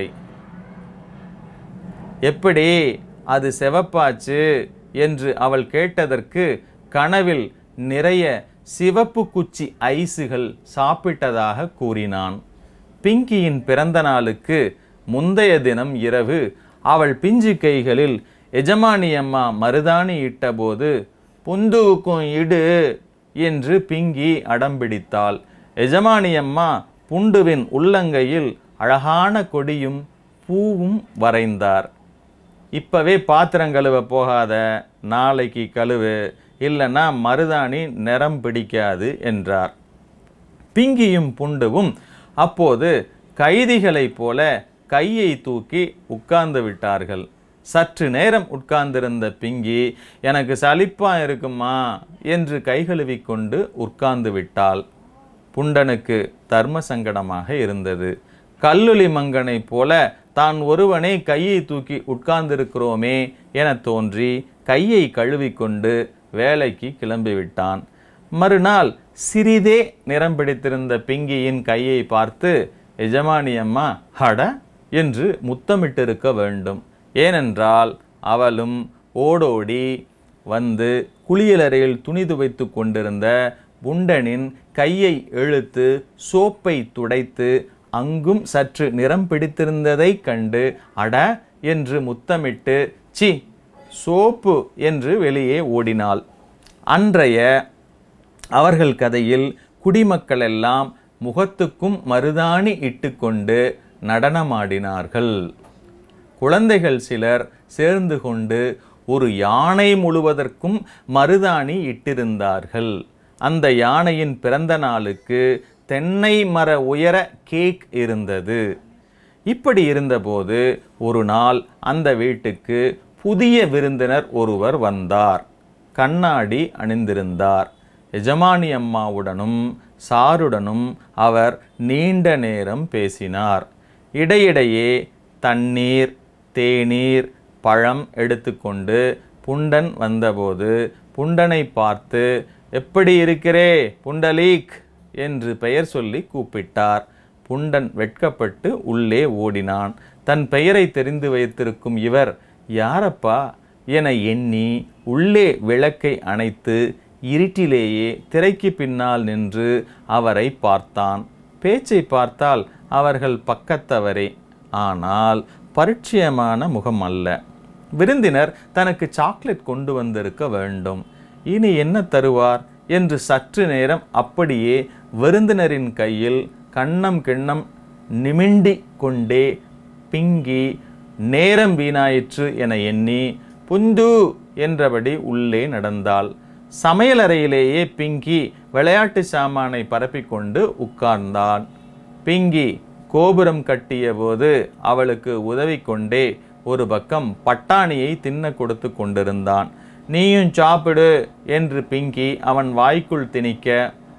A: எப்படி அது செவப்பாச்சு என்று அவள் கேட்டதற்கு கனவில் நிறைய சிவப்பு குச்சி ஐஸுகள் சாப்பிட்டதாக கூறினான் பிங்கியின் பிறந்த நாளுக்கு முந்தைய தினம் இரவு அவள் பிஞ்சு கைகளில் எஜமானி அம்மா மருதாணி இட்டபோது புந்துவுக்கும் இடு என்று பிங்கி அடம்பிடித்தாள் எஜமானி அம்மா புண்டுவின் உள்ளங்கையில் அழகான கொடியும் பூவும் வரைந்தார் இப்பவே பாத்திரம் கழுவ போகாத நாளைக்கு கழுவு இல்லைன்னா மருதாணி நிறம் பிடிக்காது என்றார் பிங்கியும் புண்டுவும் அப்போது கைதிகளைப் போல கையை தூக்கி உட்கார்ந்து விட்டார்கள் சற்று நேரம் உட்கார்ந்திருந்த பிங்கி எனக்கு சலிப்பா இருக்குமா என்று கைகழுவி கொண்டு உட்கார்ந்து விட்டாள் புண்டனுக்கு தர்ம சங்கடமாக இருந்தது கல்லுளி மங்கனைப் போல தான் ஒருவனே கையை தூக்கி உட்கார்ந்திருக்கிறோமே என தோன்றி கையை கழுவிக்கொண்டு வேலைக்கு கிளம்பிவிட்டான் மறுநாள் சிறிதே நிறம் பிடித்திருந்த பிங்கியின் கையை பார்த்து எஜமானி அம்மா ஹட என்று முத்தமிட்டிருக்க வேண்டும் ஏனென்றால் அவளும் ஓடோடி வந்து குளியலறையில் துணி துவைத்து கொண்டிருந்த புண்டனின் கையை இழுத்து சோப்பை துடைத்து அங்கும் சற்று நிறம் பிடித்திருந்ததைக் கண்டு அட என்று முத்தமிட்டு சி சோப்பு என்று வெளியே ஓடினாள் அன்றைய அவர்கள் கதையில் குடிமக்கள் எல்லாம் முகத்துக்கும் மருதாணி இட்டுக்கொண்டு நடனமாடினார்கள் குழந்தைகள் சிலர் சேர்ந்து கொண்டு ஒரு யானை முழுவதற்கும் மருதாணி இட்டிருந்தார்கள் அந்த யானையின் பிறந்த நாளுக்கு தென்னை மர உயர கேக் இருந்தது இப்படி இருந்தபோது ஒரு நாள் அந்த வீட்டுக்கு புதிய விருந்தினர் ஒருவர் வந்தார் கண்ணாடி அணிந்திருந்தார் எஜமானி அம்மாவுடனும் சாருடனும் அவர் நீண்ட நேரம் பேசினார் இடையிடையே தண்ணீர் தேநீர் பழம் எடுத்துக்கொண்டு புண்டன் வந்தபோது புண்டனை பார்த்து எப்படி இருக்கிறே புண்டலீக் என்று பெயர் சொல்லி கூப்பிட்டார் புண்டன் வெட்கப்பட்டு உள்ளே ஓடினான் தன் பெயரை தெரிந்து வைத்திருக்கும் இவர் யாரப்பா என எண்ணி உள்ளே விளக்கை அணைத்து இருட்டிலேயே திரைக்கு பின்னால் நின்று அவரை பார்த்தான் பேச்சை பார்த்தால் அவர்கள் பக்கத்தவரே ஆனால் பரிச்சயமான முகம் அல்ல விருந்தினர் தனக்கு சாக்லேட் கொண்டு வந்திருக்க வேண்டும் இனி என்ன தருவார் என்று சற்று நேரம் அப்படியே விருந்தினரின் கையில் கண்ணம் கிண்ணம் நிமிண்டி கொண்டே பிங்கி நேரம் வீணாயிற்று என எண்ணி புந்து என்றபடி உள்ளே நடந்தாள் சமையலறையிலேயே பிங்கி விளையாட்டு சாமானை பரப்பிக்கொண்டு உட்கார்ந்தான் பிங்கி கோபுரம் கட்டிய போது அவளுக்கு உதவி கொண்டே ஒரு பக்கம் பட்டாணியை தின்ன கொடுத்து கொண்டிருந்தான் நீயும் சாப்பிடு என்று பிங்கி அவன் வாய்க்குள் திணிக்க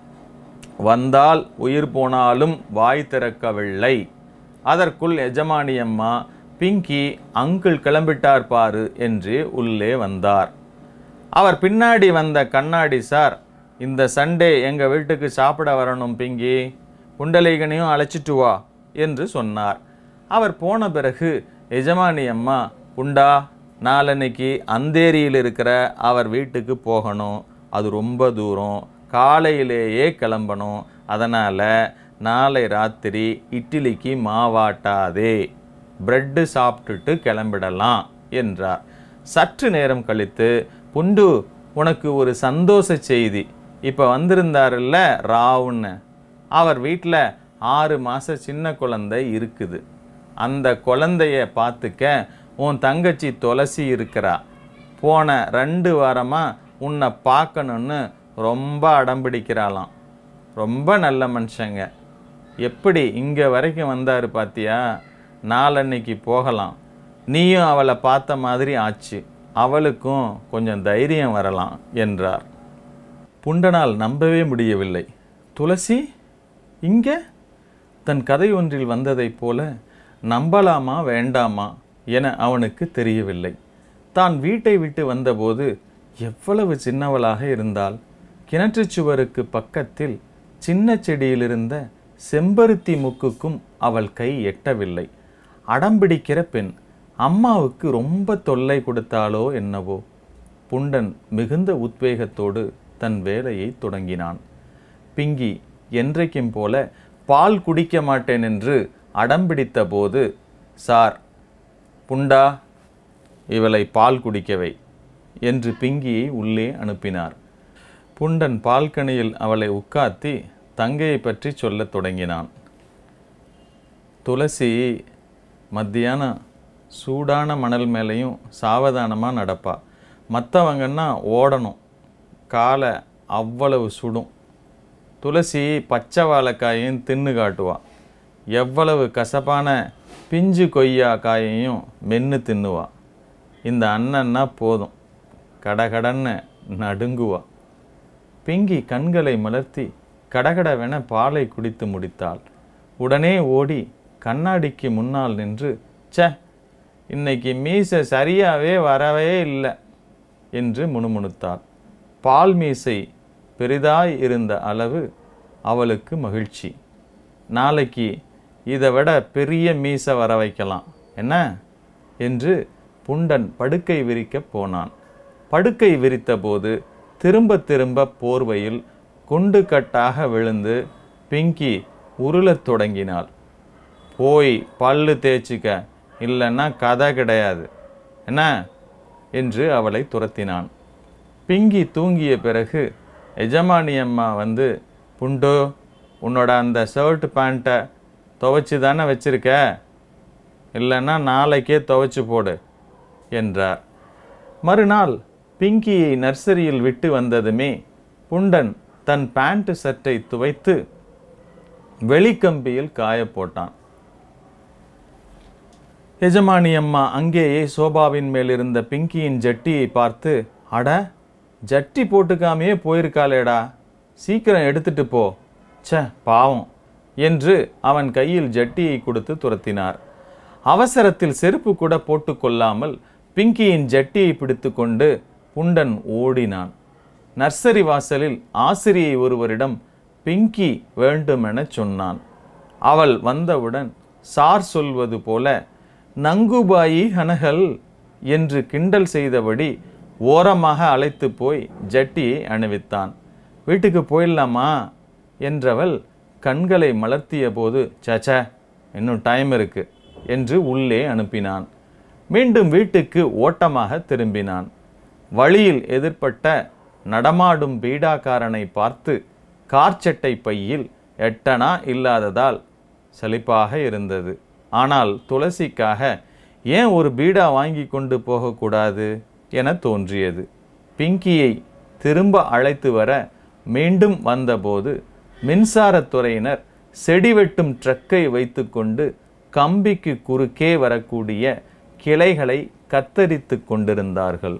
A: வந்தால் உயிர் போனாலும் வாய் திறக்கவில்லை அதற்குள் எஜமானி அம்மா பிங்கி அங்கிள் கிளம்பிட்டார் பாரு என்று உள்ளே வந்தார் அவர் பின்னாடி வந்த கண்ணாடி சார் இந்த சண்டே எங்கள் வீட்டுக்கு சாப்பிட வரணும் பிங்கி குண்டலிகனையும் அழைச்சிட்டு வா என்று சொன்னார் அவர் போன பிறகு எஜமானி அம்மா குண்டா நாளன்னைக்கு அந்தேரியில் இருக்கிற அவர் வீட்டுக்கு போகணும் அது ரொம்ப தூரம் காலையிலேயே கிளம்பணும் அதனால் நாளை ராத்திரி இட்லிக்கு மாவாட்டாதே பிரெட்டு சாப்பிட்டுட்டு கிளம்பிடலாம் என்றார் சற்று நேரம் கழித்து புண்டு உனக்கு ஒரு சந்தோஷ செய்தி இப்போ வந்திருந்தாருல்ல ராவுன்னு அவர் வீட்டில் ஆறு மாத சின்ன குழந்தை இருக்குது அந்த குழந்தைய பார்த்துக்க உன் தங்கச்சி துளசி இருக்கிறா போன ரெண்டு வாரமாக உன்னை பார்க்கணுன்னு ரொம்ப அடம்பிடிக்கிறாளாம் ரொம்ப நல்ல மனுஷங்க எப்படி இங்கே வரைக்கும் வந்தார் பாத்தியா நாளன்னைக்கு போகலாம் நீயும் அவளை பார்த்த மாதிரி ஆச்சு அவளுக்கும் கொஞ்சம் தைரியம் வரலாம் என்றார் புண்டனால் நம்பவே முடியவில்லை துளசி இங்கே தன் கதை ஒன்றில் வந்ததைப் போல நம்பலாமா வேண்டாமா என அவனுக்கு தெரியவில்லை தான் வீட்டை விட்டு வந்தபோது எவ்வளவு சின்னவளாக இருந்தால் கிணற்றுச் சுவருக்கு பக்கத்தில் சின்ன செடியிலிருந்த செம்பருத்தி முக்குக்கும் அவள் கை எட்டவில்லை அடம்பிடிக்கிற பெண் அம்மாவுக்கு ரொம்ப தொல்லை கொடுத்தாளோ என்னவோ புண்டன் மிகுந்த உத்வேகத்தோடு தன் வேலையை தொடங்கினான் பிங்கி என்றைக்கும் போல பால் குடிக்க மாட்டேன் என்று அடம்பிடித்த போது சார் புண்டா இவளை பால் குடிக்கவை என்று பிங்கியை உள்ளே அனுப்பினார் புண்டன் பால்கனியில் அவளை உட்கார்த்தி தங்கையை பற்றி சொல்லத் தொடங்கினான் துளசி மத்தியானம் சூடான மணல் மேலேயும் சாவதானமாக நடப்பா மற்றவங்கன்னா ஓடணும் காலை அவ்வளவு சுடும் துளசி பச்சை வாழைக்காயையும் தின்னு காட்டுவா எவ்வளவு கசப்பான பிஞ்சு கொய்யா காயையும் மென்று தின்னுவா இந்த அண்ணன்னா போதும் கடகடன்னு நடுங்குவா பிங்கி கண்களை மலர்த்தி கடகடவென பாலை குடித்து முடித்தாள் உடனே ஓடி கண்ணாடிக்கு முன்னால் நின்று ச்சே இன்னைக்கு மீசை சரியாவே வரவே இல்லை என்று முணுமுணுத்தாள் பால் மீசை பெரிதாய் இருந்த அளவு அவளுக்கு மகிழ்ச்சி நாளைக்கு இதை விட பெரிய மீசை வர வைக்கலாம் என்ன என்று புண்டன் படுக்கை விரிக்கப் போனான் படுக்கை விரித்தபோது திரும்ப திரும்ப போர்வையில் குண்டு கட்டாக விழுந்து பிங்கி உருளத் தொடங்கினாள் போய் பல்லு தேய்ச்சிக்க இல்லைன்னா கதை கிடையாது என்ன என்று அவளை துரத்தினான் பிங்கி தூங்கிய பிறகு எஜமானி அம்மா வந்து புண்டு உன்னோட அந்த ஷர்ட் பேண்ட்டை துவைச்சி தானே வச்சிருக்க இல்லைன்னா நாளைக்கே துவைச்சு போடு என்றார் மறுநாள் பிங்கியை நர்சரியில் விட்டு வந்ததுமே புண்டன் தன் பேண்ட் சட்டை துவைத்து வெளிக்கம்பியில் காய போட்டான் எஜமானி அம்மா அங்கேயே சோபாவின் மேல் இருந்த பிங்கியின் ஜட்டியை பார்த்து அட ஜட்டி போட்டுக்காமையே போயிருக்காளேடா சீக்கிரம் எடுத்துட்டு போ ச்சே பாவம் என்று அவன் கையில் ஜட்டியை கொடுத்து துரத்தினார் அவசரத்தில் செருப்பு கூட போட்டுக்கொள்ளாமல் பிங்கியின் ஜட்டியை பிடித்துக்கொண்டு புண்டன் ஓடினான் நர்சரி வாசலில் ஆசிரியை ஒருவரிடம் பிங்கி வேண்டுமெனச் சொன்னான் அவள் வந்தவுடன் சார் சொல்வது போல நங்குபாயி ஹனகல் என்று கிண்டல் செய்தபடி ஓரமாக அழைத்து போய் ஜட்டியை அணிவித்தான் வீட்டுக்கு போயிடலாமா என்றவள் கண்களை மலர்த்திய போது சச்ச இன்னும் டைம் இருக்கு என்று உள்ளே அனுப்பினான் மீண்டும் வீட்டுக்கு ஓட்டமாக திரும்பினான் வழியில் எதிர்ப்பட்ட நடமாடும் பீடாக்காரனை பார்த்து கார்ச்சட்டை பையில் எட்டனா இல்லாததால் சலிப்பாக இருந்தது ஆனால் துளசிக்காக ஏன் ஒரு பீடா வாங்கி கொண்டு போகக்கூடாது என தோன்றியது பிங்கியை திரும்ப அழைத்து வர மீண்டும் வந்தபோது மின்சாரத்துறையினர் செடி வெட்டும் ட்ரக்கை வைத்துக்கொண்டு கம்பிக்கு குறுக்கே வரக்கூடிய கிளைகளை கத்தரித்து கொண்டிருந்தார்கள்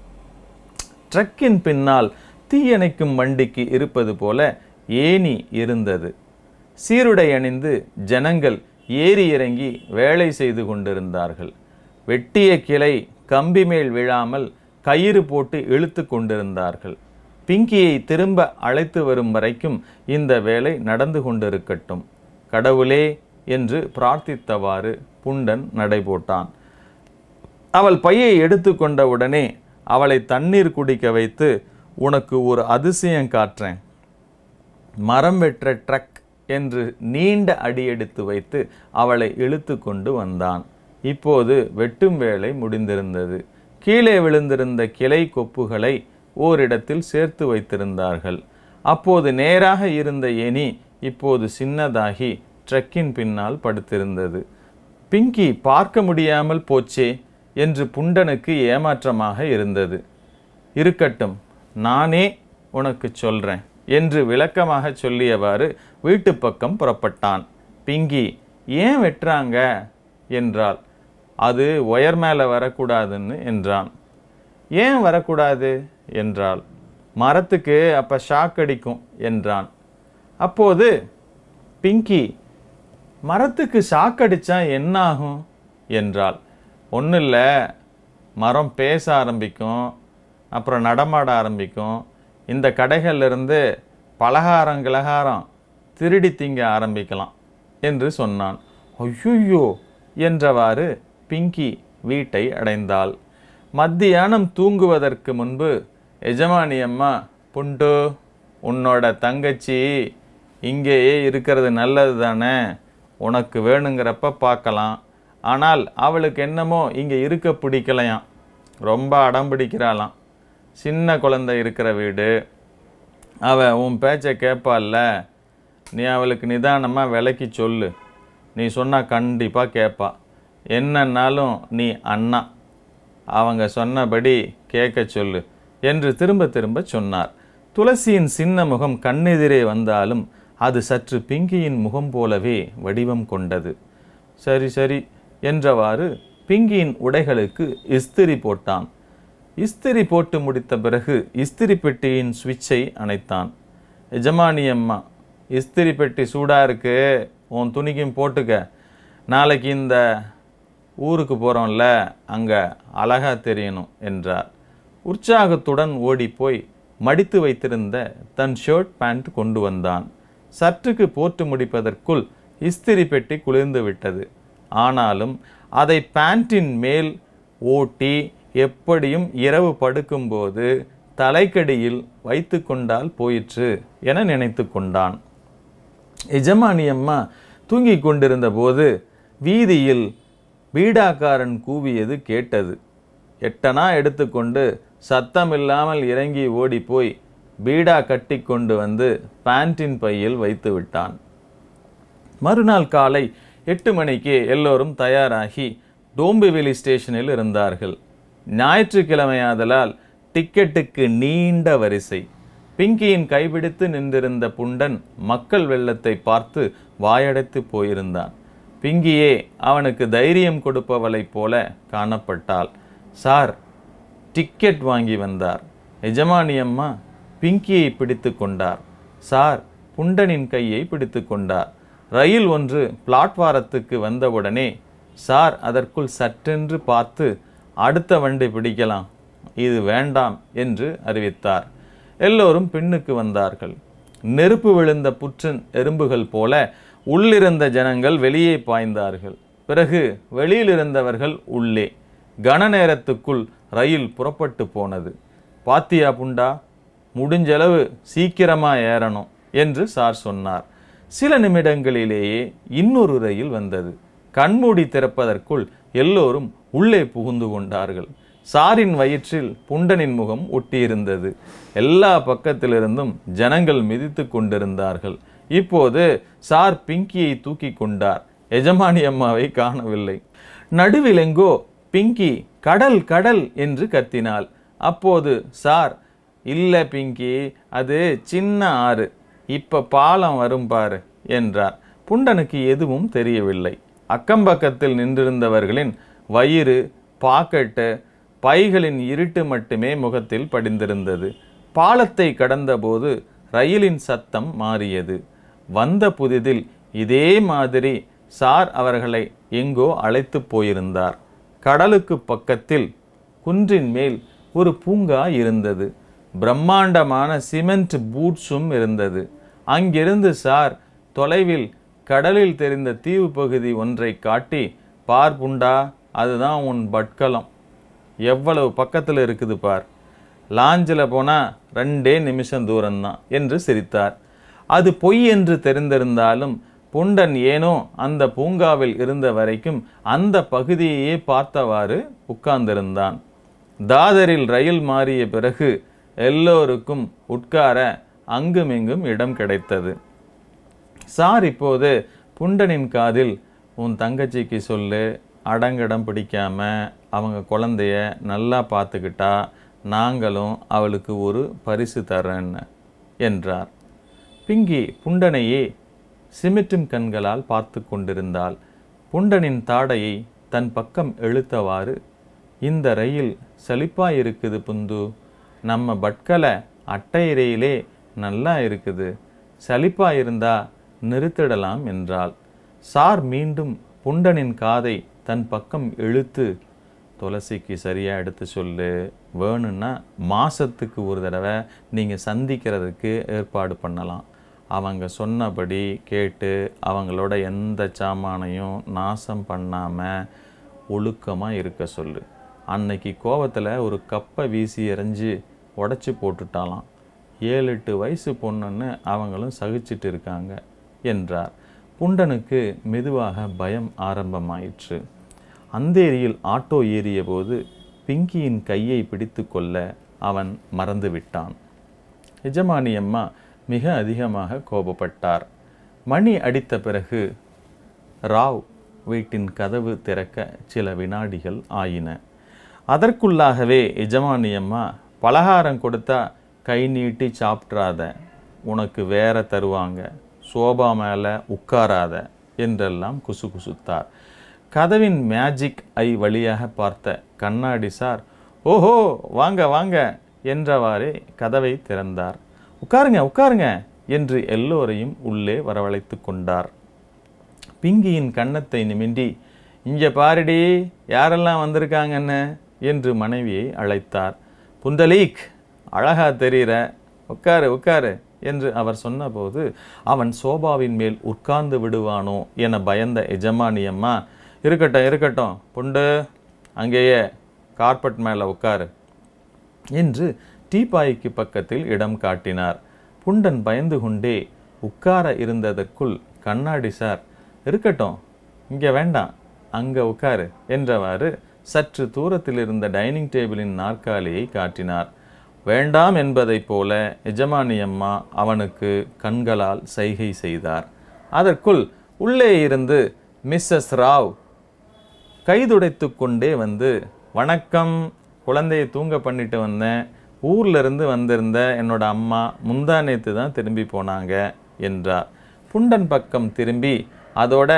A: ட்ரக்கின் பின்னால் தீயணைக்கும் வண்டிக்கு இருப்பது போல ஏணி இருந்தது சீருடை அணிந்து ஜனங்கள் ஏறி இறங்கி வேலை செய்து கொண்டிருந்தார்கள் வெட்டிய கிளை கம்பி மேல் விழாமல் கயிறு போட்டு இழுத்து கொண்டிருந்தார்கள் பிங்கியை திரும்ப அழைத்து வரும் வரைக்கும் இந்த வேலை நடந்து கொண்டிருக்கட்டும் கடவுளே என்று பிரார்த்தித்தவாறு புண்டன் நடைபோட்டான் அவள் பையை எடுத்துக்கொண்ட உடனே அவளை தண்ணீர் குடிக்க வைத்து உனக்கு ஒரு அதிசயம் காட்டுறேன் மரம் வெற்ற ட்ரக் என்று நீண்ட அடி எடுத்து வைத்து அவளை இழுத்து கொண்டு வந்தான் இப்போது வெட்டும் வேலை முடிந்திருந்தது கீழே விழுந்திருந்த கிளை கொப்புகளை ஓரிடத்தில் சேர்த்து வைத்திருந்தார்கள் அப்போது நேராக இருந்த எனி இப்போது சின்னதாகி ட்ரக்கின் பின்னால் படுத்திருந்தது பிங்கி பார்க்க முடியாமல் போச்சே என்று புண்டனுக்கு ஏமாற்றமாக இருந்தது இருக்கட்டும் நானே உனக்கு சொல்றேன் என்று விளக்கமாக சொல்லியவாறு வீட்டு பக்கம் புறப்பட்டான் பிங்கி ஏன் வெட்டுறாங்க என்றாள் அது ஒயர் மேலே வரக்கூடாதுன்னு என்றான் ஏன் வரக்கூடாது என்றாள் மரத்துக்கு அப்போ ஷாக் அடிக்கும் என்றான் அப்போது பிங்கி மரத்துக்கு ஷாக் அடித்தா என்ன ஆகும் என்றாள் ஒன்றும் இல்லை மரம் பேச ஆரம்பிக்கும் அப்புறம் நடமாட ஆரம்பிக்கும் இந்த கடைகள்ல இருந்து பலகாரம் கிலகாரம் திருடி திங்க ஆரம்பிக்கலாம் என்று சொன்னான் ஐயோ என்றவாறு பிங்கி வீட்டை அடைந்தாள் மத்தியானம் தூங்குவதற்கு முன்பு எஜமானி அம்மா புண்டு உன்னோட தங்கச்சி இங்கேயே இருக்கிறது நல்லது தானே உனக்கு வேணுங்கிறப்ப பார்க்கலாம் ஆனால் அவளுக்கு என்னமோ இங்கே இருக்க பிடிக்கலையாம் ரொம்ப அடம் பிடிக்கிறாளாம் சின்ன குழந்தை இருக்கிற வீடு அவ உன் பேச்சை கேட்பால்ல நீ அவளுக்கு நிதானமாக விலைக்கு சொல்லு நீ சொன்னால் கண்டிப்பாக கேட்பா என்னன்னாலும் நீ அண்ணா அவங்க சொன்னபடி கேட்க சொல்லு என்று திரும்ப திரும்ப சொன்னார் துளசியின் சின்ன முகம் கண்ணெதிரே வந்தாலும் அது சற்று பிங்கியின் முகம் போலவே வடிவம் கொண்டது சரி சரி என்றவாறு பிங்கியின் உடைகளுக்கு இஸ்திரி போட்டான் இஸ்திரி போட்டு முடித்த பிறகு இஸ்திரி பெட்டியின் சுவிட்சை அணைத்தான் எஜமானி அம்மா இஸ்திரி பெட்டி சூடாக இருக்கு உன் துணிக்கும் போட்டுக்க நாளைக்கு இந்த ஊருக்கு போகிறோம்ல அங்கே அழகா தெரியணும் என்றார் உற்சாகத்துடன் ஓடிப்போய் மடித்து வைத்திருந்த தன் ஷர்ட் பேண்ட் கொண்டு வந்தான் சற்றுக்கு போட்டு முடிப்பதற்குள் இஸ்திரி பெட்டி குளிர்ந்து விட்டது ஆனாலும் அதை பேண்டின் மேல் ஓட்டி எப்படியும் இரவு படுக்கும்போது தலைக்கடியில் வைத்து கொண்டால் போயிற்று என நினைத்து கொண்டான் எஜமானி அம்மா தூங்கிக் கொண்டிருந்த போது வீதியில் பீடாக்காரன் கூவியது கேட்டது எட்டனா எடுத்துக்கொண்டு சத்தமில்லாமல் இறங்கி ஓடிப்போய் பீடா கட்டி கொண்டு வந்து பேண்டின் பையில் வைத்து விட்டான் மறுநாள் காலை எட்டு மணிக்கு எல்லோரும் தயாராகி டோம்பிவிலி ஸ்டேஷனில் இருந்தார்கள் ஞாயிற்றுக்கிழமையாதலால் டிக்கெட்டுக்கு நீண்ட வரிசை பிங்கியின் கைபிடித்து நின்றிருந்த புண்டன் மக்கள் வெள்ளத்தை பார்த்து வாயடைத்து போயிருந்தான் பிங்கியே அவனுக்கு தைரியம் கொடுப்பவளைப் போல காணப்பட்டாள் சார் டிக்கெட் வாங்கி வந்தார் எஜமானி அம்மா பிங்கியை பிடித்து கொண்டார் சார் புண்டனின் கையை பிடித்து கொண்டார் ரயில் ஒன்று பிளாட்வாரத்துக்கு வந்தவுடனே சார் அதற்குள் சற்றென்று பார்த்து அடுத்த வண்டி பிடிக்கலாம் இது வேண்டாம் என்று அறிவித்தார் எல்லோரும் பின்னுக்கு வந்தார்கள் நெருப்பு விழுந்த புற்றின் எறும்புகள் போல உள்ளிருந்த ஜனங்கள் வெளியே பாய்ந்தார்கள் பிறகு வெளியிலிருந்தவர்கள் உள்ளே கன நேரத்துக்குள் ரயில் புறப்பட்டு போனது பாத்தியா புண்டா முடிஞ்சளவு சீக்கிரமா ஏறணும் என்று சார் சொன்னார் சில நிமிடங்களிலேயே இன்னொரு ரயில் வந்தது கண்மூடி திறப்பதற்குள் எல்லோரும் உள்ளே புகுந்து கொண்டார்கள் சாரின் வயிற்றில் புண்டனின் முகம் ஒட்டியிருந்தது எல்லா பக்கத்திலிருந்தும் ஜனங்கள் மிதித்து கொண்டிருந்தார்கள் இப்போது சார் பிங்கியை தூக்கி கொண்டார் எஜமானி அம்மாவை காணவில்லை நடுவிலெங்கோ பிங்கி கடல் கடல் என்று கத்தினாள் அப்போது சார் இல்ல பிங்கி அது சின்ன ஆறு இப்ப பாலம் வரும் பாரு என்றார் புண்டனுக்கு எதுவும் தெரியவில்லை அக்கம்பக்கத்தில் நின்றிருந்தவர்களின் வயிறு பாக்கெட்டு பைகளின் இருட்டு மட்டுமே முகத்தில் படிந்திருந்தது பாலத்தை கடந்தபோது ரயிலின் சத்தம் மாறியது வந்த புதிதில் இதே மாதிரி சார் அவர்களை எங்கோ அழைத்து போயிருந்தார் கடலுக்கு பக்கத்தில் குன்றின் மேல் ஒரு பூங்கா இருந்தது பிரம்மாண்டமான சிமெண்ட் பூட்ஸும் இருந்தது அங்கிருந்து சார் தொலைவில் கடலில் தெரிந்த தீவு பகுதி ஒன்றை காட்டி பார் புண்டா அதுதான் உன் பட்கலம் எவ்வளவு பக்கத்தில் இருக்குது பார் லாஞ்சில் போனால் ரெண்டே நிமிஷம் தூரம்தான் என்று சிரித்தார் அது பொய் என்று தெரிந்திருந்தாலும் புண்டன் ஏனோ அந்த பூங்காவில் இருந்த வரைக்கும் அந்த பகுதியையே பார்த்தவாறு உட்கார்ந்திருந்தான் தாதரில் ரயில் மாறிய பிறகு எல்லோருக்கும் உட்கார அங்குமிங்கும் இடம் கிடைத்தது சார் இப்போது புண்டனின் காதில் உன் தங்கச்சிக்கு சொல்லு அடங்கடம் பிடிக்காம அவங்க குழந்தைய நல்லா பார்த்துக்கிட்டா நாங்களும் அவளுக்கு ஒரு பரிசு தரேன்னு என்றார் பிங்கி புண்டனையே சிமிட்டும் கண்களால் பார்த்து கொண்டிருந்தாள் புண்டனின் தாடையை தன் பக்கம் இழுத்தவாறு இந்த ரயில் சலிப்பா இருக்குது புந்து நம்ம பட்கலை அட்டையிறையிலே நல்லா இருக்குது சலிப்பா இருந்தா நிறுத்திடலாம் என்றாள் சார் மீண்டும் புண்டனின் காதை தன் பக்கம் இழுத்து துளசிக்கு சரியா எடுத்து சொல்லு வேணும்னா மாசத்துக்கு ஒரு தடவை நீங்க சந்திக்கிறதுக்கு ஏற்பாடு பண்ணலாம் அவங்க சொன்னபடி கேட்டு அவங்களோட எந்த சாமானையும் நாசம் பண்ணாம ஒழுக்கமா இருக்க சொல்லு அன்னைக்கு கோவத்துல ஒரு கப்பை வீசி எறிஞ்சு உடைச்சி போட்டுட்டாலாம் ஏழு எட்டு வயசு பொண்ணுன்னு அவங்களும் சகிச்சிட்டு இருக்காங்க என்றார் புண்டனுக்கு மெதுவாக பயம் ஆரம்பமாயிற்று அந்தேரியில் ஆட்டோ ஏறிய போது பிங்கியின் கையை பிடித்து கொள்ள அவன் மறந்து விட்டான் எஜமானி அம்மா மிக அதிகமாக கோபப்பட்டார் மணி அடித்த பிறகு ராவ் வீட்டின் கதவு திறக்க சில வினாடிகள் ஆயின அதற்குள்ளாகவே எஜமானி அம்மா பலகாரம் கொடுத்தா கை நீட்டி சாப்பிட்றாத உனக்கு வேற தருவாங்க சோபா மேலே உட்காராத என்றெல்லாம் குசு குசுத்தார் கதவின் மேஜிக் ஐ வழியாக பார்த்த கண்ணாடி சார் ஓஹோ வாங்க வாங்க என்றவாறே கதவை திறந்தார் உட்காருங்க உட்காருங்க என்று எல்லோரையும் உள்ளே வரவழைத்து கொண்டார் பிங்கியின் கன்னத்தை நிமிண்டி இங்க பாருடி யாரெல்லாம் வந்திருக்காங்கன்னு என்று மனைவியை அழைத்தார் புந்தலீக் அழகா தெரிகிற உட்காரு உட்காரு என்று அவர் சொன்னபோது அவன் சோபாவின் மேல் உட்கார்ந்து விடுவானோ என பயந்த எஜமானியம்மா இருக்கட்டும் இருக்கட்டும் புண்டு அங்கேயே கார்பெட் மேலே உட்காரு என்று டீப்பாய்க்கு பக்கத்தில் இடம் காட்டினார் புண்டன் பயந்து கொண்டே உட்கார இருந்ததற்குள் கண்ணாடி சார் இருக்கட்டும் இங்கே வேண்டாம் அங்கே உட்காரு என்றவாறு சற்று தூரத்தில் இருந்த டைனிங் டேபிளின் நாற்காலியை காட்டினார் வேண்டாம் என்பதைப் போல எஜமானி அம்மா அவனுக்கு கண்களால் சைகை செய்தார் அதற்குள் உள்ளே இருந்து மிஸ்ஸஸ் ராவ் கைதுடைத்து கொண்டே வந்து வணக்கம் குழந்தையை தூங்க பண்ணிட்டு வந்தேன் ஊர்ல இருந்து வந்திருந்த என்னோட அம்மா முந்தா நேத்து தான் திரும்பி போனாங்க என்றார் புண்டன் பக்கம் திரும்பி அதோட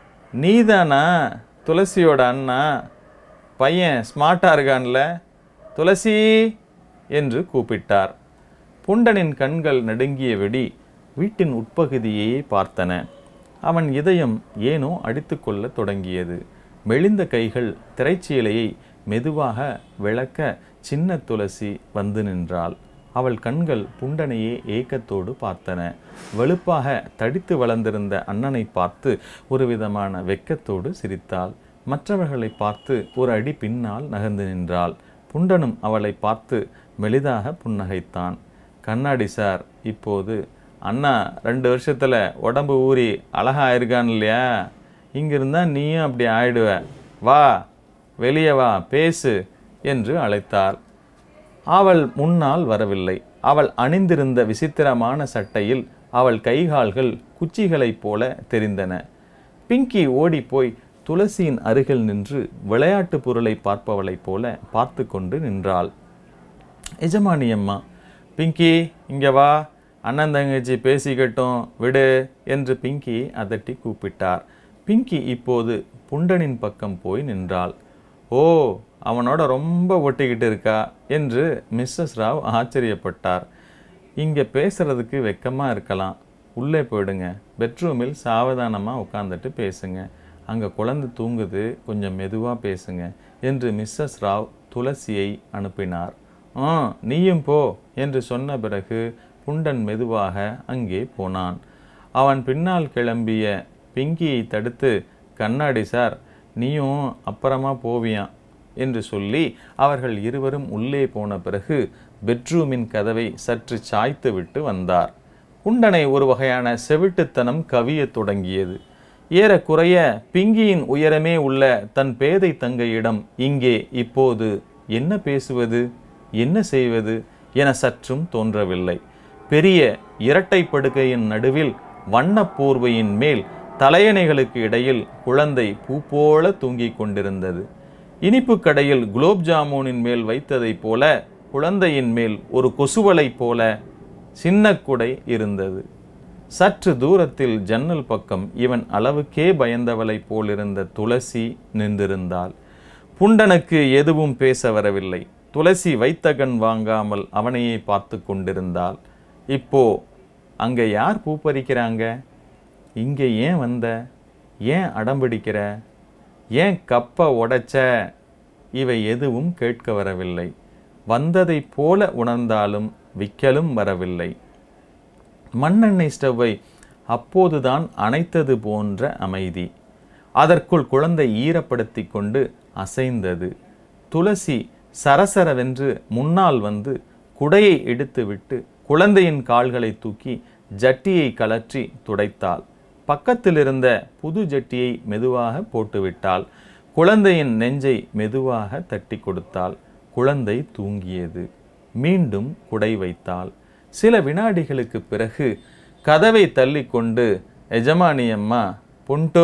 A: நீதானா துளசியோட அண்ணா பையன் ஸ்மார்ட்டா இருக்கான்ல துளசி என்று கூப்பிட்டார் புண்டனின் கண்கள் நடுங்கிய வெடி வீட்டின் உட்பகுதியையே பார்த்தன அவன் இதயம் ஏனோ அடித்துக்கொள்ளத் தொடங்கியது மெலிந்த கைகள் திரைச்சீலையை மெதுவாக விளக்க சின்ன துளசி வந்து நின்றாள் அவள் கண்கள் புண்டனையே ஏக்கத்தோடு பார்த்தன வெளுப்பாக தடித்து வளர்ந்திருந்த அண்ணனை பார்த்து ஒரு விதமான வெக்கத்தோடு சிரித்தாள் மற்றவர்களை பார்த்து ஒரு அடி பின்னால் நகர்ந்து நின்றாள் புண்டனும் அவளை பார்த்து மெலிதாக புன்னகைத்தான் கண்ணாடி சார் இப்போது அண்ணா ரெண்டு வருஷத்துல உடம்பு ஊறி அழகா ஆயிருக்கான் இல்லையா இங்கிருந்தா நீயும் அப்படி ஆயிடுவ வா வெளியே வா பேசு என்று அழைத்தார் அவள் முன்னால் வரவில்லை அவள் அணிந்திருந்த விசித்திரமான சட்டையில் அவள் கைகால்கள் குச்சிகளைப் போல தெரிந்தன பிங்கி ஓடிப்போய் துளசியின் அருகில் நின்று விளையாட்டு பொருளை பார்ப்பவளைப் போல பார்த்து கொண்டு நின்றாள் எஜமானி அம்மா பிங்கி இங்க வா அண்ணன் தங்கச்சி பேசிக்கட்டும் விடு என்று பிங்கி அதட்டி கூப்பிட்டார் பிங்கி இப்போது புண்டனின் பக்கம் போய் நின்றாள் ஓ அவனோட ரொம்ப ஒட்டிக்கிட்டு இருக்கா என்று மிஸ்ஸஸ் ராவ் ஆச்சரியப்பட்டார் இங்கே பேசுறதுக்கு வெக்கமா இருக்கலாம் உள்ளே போயிடுங்க பெட்ரூமில் சாவதானமாக உட்காந்துட்டு பேசுங்க அங்கே குழந்தை தூங்குது கொஞ்சம் மெதுவாக பேசுங்க என்று மிஸ்ஸஸ் ராவ் துளசியை அனுப்பினார் ஆ நீயும் போ என்று சொன்ன பிறகு புண்டன் மெதுவாக அங்கே போனான் அவன் பின்னால் கிளம்பிய பிங்கியை தடுத்து கண்ணாடி சார் நீயும் அப்புறமா போவியான் என்று சொல்லி அவர்கள் இருவரும் உள்ளே போன பிறகு பெட்ரூமின் கதவை சற்று சாய்த்து விட்டு வந்தார் குண்டனை ஒரு வகையான செவிட்டுத்தனம் கவியத் தொடங்கியது ஏறக்குறைய பிங்கியின் உயரமே உள்ள தன் பேதை தங்கையிடம் இங்கே இப்போது என்ன பேசுவது என்ன செய்வது என சற்றும் தோன்றவில்லை பெரிய இரட்டை படுக்கையின் நடுவில் வண்ணப் போர்வையின் மேல் தலையணைகளுக்கு இடையில் குழந்தை பூ போல தூங்கிக் கொண்டிருந்தது இனிப்பு கடையில் குலோப் ஜாமுனின் மேல் வைத்ததைப் போல குழந்தையின் மேல் ஒரு கொசுவலைப் போல சின்ன குடை இருந்தது சற்று தூரத்தில் ஜன்னல் பக்கம் இவன் அளவுக்கே பயந்தவளைப் போலிருந்த துளசி நின்றிருந்தாள் புண்டனுக்கு எதுவும் பேச வரவில்லை துளசி வைத்த கண் வாங்காமல் அவனையே பார்த்து கொண்டிருந்தாள் இப்போ அங்க யார் பூ பறிக்கிறாங்க இங்கே ஏன் வந்த ஏன் அடம்பிடிக்கிற ஏன் கப்பை உடைச்ச இவை எதுவும் கேட்க வரவில்லை வந்ததைப் போல உணர்ந்தாலும் விக்கலும் வரவில்லை மண்ணெண்ணெய் ஸ்டவ்வை அப்போதுதான் அணைத்தது போன்ற அமைதி அதற்குள் குழந்தை ஈரப்படுத்தி கொண்டு அசைந்தது துளசி சரசரவென்று முன்னால் வந்து குடையை எடுத்துவிட்டு குழந்தையின் கால்களை தூக்கி ஜட்டியை கலற்றி துடைத்தாள் பக்கத்தில் இருந்த புது ஜட்டியை மெதுவாக போட்டுவிட்டாள் குழந்தையின் நெஞ்சை மெதுவாக தட்டி கொடுத்தாள் குழந்தை தூங்கியது மீண்டும் குடை வைத்தாள் சில வினாடிகளுக்கு பிறகு கதவை தள்ளிக்கொண்டு எஜமானி அம்மா புண்டோ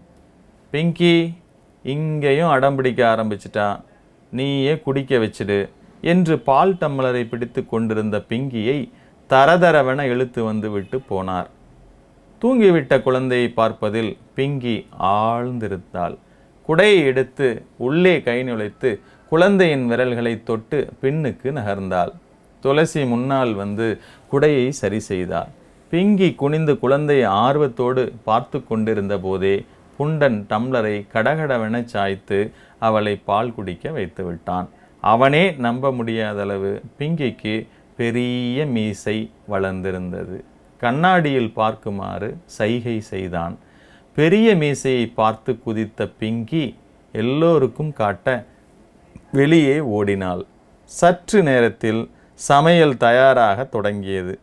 A: பிங்கி இங்கேயும் அடம் பிடிக்க ஆரம்பிச்சிட்டா நீயே குடிக்க வச்சிடு என்று பால் டம்ளரை பிடித்து கொண்டிருந்த பிங்கியை தரதரவென இழுத்து வந்து விட்டு போனார் தூங்கிவிட்ட குழந்தையை பார்ப்பதில் பிங்கி ஆழ்ந்திருந்தாள் குடையை எடுத்து உள்ளே கை நுழைத்து குழந்தையின் விரல்களை தொட்டு பின்னுக்கு நகர்ந்தாள் துளசி முன்னால் வந்து குடையை சரி செய்தாள் பிங்கி குனிந்து குழந்தையை ஆர்வத்தோடு பார்த்து கொண்டிருந்த போதே புண்டன் டம்ளரை கடகடவென சாய்த்து அவளை பால் குடிக்க வைத்து விட்டான் அவனே நம்ப முடியாத அளவு பிங்கிக்கு பெரிய மீசை வளர்ந்திருந்தது கண்ணாடியில் பார்க்குமாறு சைகை செய்தான் பெரிய மீசையை பார்த்து குதித்த பிங்கி எல்லோருக்கும் காட்ட வெளியே ஓடினாள் சற்று நேரத்தில் சமையல் தயாராக தொடங்கியது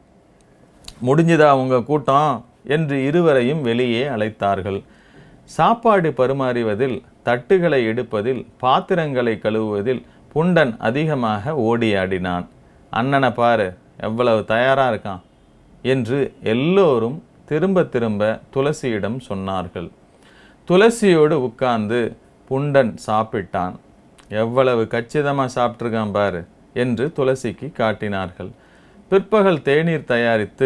A: முடிஞ்சுதா உங்க கூட்டம் என்று இருவரையும் வெளியே அழைத்தார்கள் சாப்பாடு பரிமாறுவதில் தட்டுகளை எடுப்பதில் பாத்திரங்களை கழுவுவதில் புண்டன் அதிகமாக ஓடியாடினான் அண்ணனை பாரு எவ்வளவு தயாரா இருக்கான் என்று எல்லோரும் திரும்ப திரும்ப துளசியிடம் சொன்னார்கள் துளசியோடு உட்கார்ந்து புண்டன் சாப்பிட்டான் எவ்வளவு கச்சிதமாக சாப்பிட்ருக்கான் பாரு என்று துளசிக்கு காட்டினார்கள் பிற்பகல் தேநீர் தயாரித்து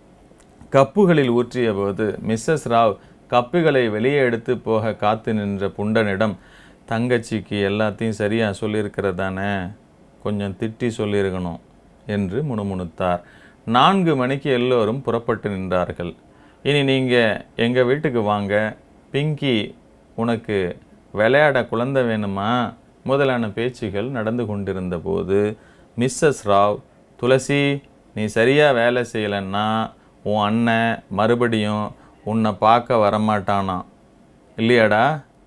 A: கப்புகளில் ஊற்றிய போது மிஸ்ஸஸ் ராவ் கப்புகளை வெளியே எடுத்து போக காத்து நின்ற புண்டனிடம் தங்கச்சிக்கு எல்லாத்தையும் சரியாக சொல்லியிருக்கிறதானே கொஞ்சம் திட்டி சொல்லியிருக்கணும் என்று முணுமுணுத்தார் நான்கு மணிக்கு எல்லோரும் புறப்பட்டு நின்றார்கள் இனி நீங்கள் எங்கள் வீட்டுக்கு வாங்க பிங்கி உனக்கு விளையாட குழந்தை வேணுமா முதலான பேச்சுகள் நடந்து கொண்டிருந்த போது மிஸ்ஸஸ் ராவ் துளசி நீ சரியாக வேலை செய்யலைன்னா உன் அண்ணன் மறுபடியும் உன்னை பார்க்க வரமாட்டானா இல்லையாடா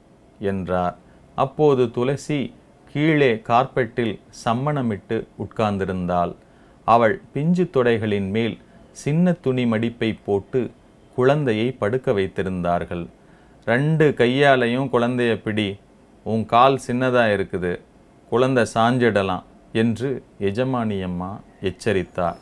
A: என்றார் அப்போது துளசி கீழே கார்பெட்டில் சம்மணமிட்டு உட்கார்ந்திருந்தாள் அவள் பிஞ்சு தொடைகளின் மேல் சின்ன துணி மடிப்பை போட்டு குழந்தையை படுக்க வைத்திருந்தார்கள் ரெண்டு கையாலையும் குழந்தைய பிடி உன் கால் சின்னதா இருக்குது குழந்தை சாஞ்சிடலாம் என்று எஜமானியம்மா எச்சரித்தார்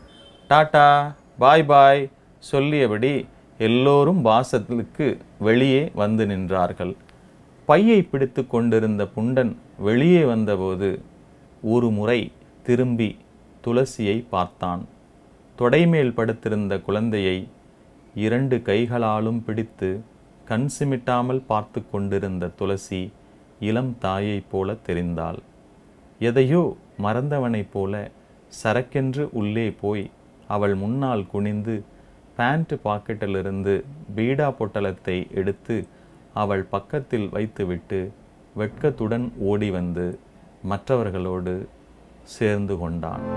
A: டாடா பாய் பாய் சொல்லியபடி எல்லோரும் வாசலுக்கு வெளியே வந்து நின்றார்கள் பையை பிடித்து கொண்டிருந்த புண்டன் வெளியே வந்தபோது ஒரு முறை திரும்பி துளசியை பார்த்தான் தொடைமேல் படுத்திருந்த குழந்தையை இரண்டு கைகளாலும் பிடித்து கண் சிமிட்டாமல் பார்த்து கொண்டிருந்த துளசி இளம் தாயைப் போல தெரிந்தாள் எதையோ மறந்தவனைப் போல சரக்கென்று உள்ளே போய் அவள் முன்னால் குனிந்து பேண்ட் பாக்கெட்டிலிருந்து பீடா பொட்டலத்தை எடுத்து அவள் பக்கத்தில் வைத்துவிட்டு வெட்கத்துடன் ஓடி வந்து மற்றவர்களோடு சேர்ந்து கொண்டான்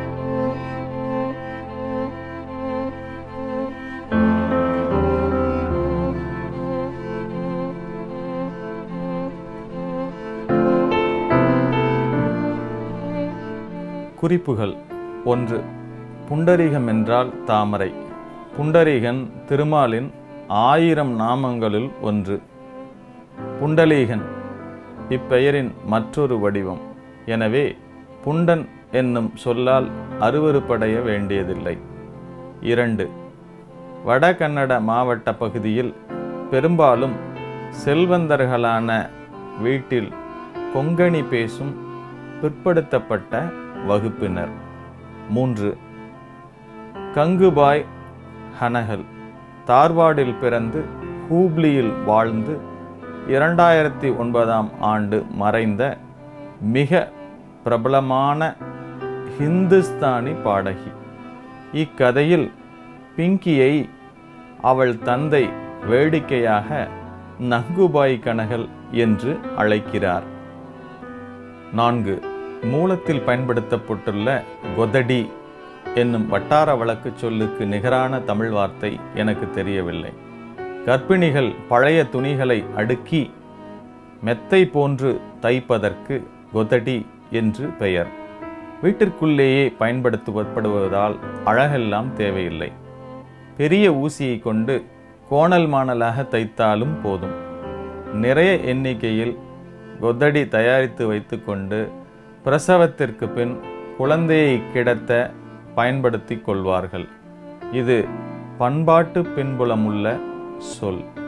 A: குறிப்புகள் ஒன்று புண்டரீகம் என்றால் தாமரை புண்டரீகன் திருமாலின் ஆயிரம் நாமங்களுள் ஒன்று புண்டலீகன் இப்பெயரின் மற்றொரு வடிவம் எனவே புண்டன் என்னும் சொல்லால் அருவருப்படைய வேண்டியதில்லை இரண்டு வடகன்னட மாவட்ட பகுதியில் பெரும்பாலும் செல்வந்தர்களான வீட்டில் கொங்கணி பேசும் பிற்படுத்தப்பட்ட வகுப்பினர் மூன்று கங்குபாய் ஹனகல் தார்வாடில் பிறந்து ஹூப்ளியில் வாழ்ந்து இரண்டாயிரத்தி ஒன்பதாம் ஆண்டு மறைந்த மிக பிரபலமான ஹிந்துஸ்தானி பாடகி இக்கதையில் பிங்கியை அவள் தந்தை வேடிக்கையாக நங்குபாய் கனகல் என்று அழைக்கிறார் நான்கு மூலத்தில் பயன்படுத்தப்பட்டுள்ள கொதடி என்னும் வட்டார வழக்கு சொல்லுக்கு நிகரான தமிழ் வார்த்தை எனக்கு தெரியவில்லை கர்ப்பிணிகள் பழைய துணிகளை அடுக்கி மெத்தை போன்று தைப்பதற்கு கொதடி என்று பெயர் வீட்டிற்குள்ளேயே பயன்படுத்தப்படுவதால் அழகெல்லாம் தேவையில்லை பெரிய ஊசியை கொண்டு கோணல் மாணலாக தைத்தாலும் போதும் நிறைய எண்ணிக்கையில் கொத்தடி தயாரித்து வைத்துக்கொண்டு பிரசவத்திற்கு பின் குழந்தையை கிடத்த பயன்படுத்தி கொள்வார்கள் இது பண்பாட்டு பின்புலமுள்ள சொல்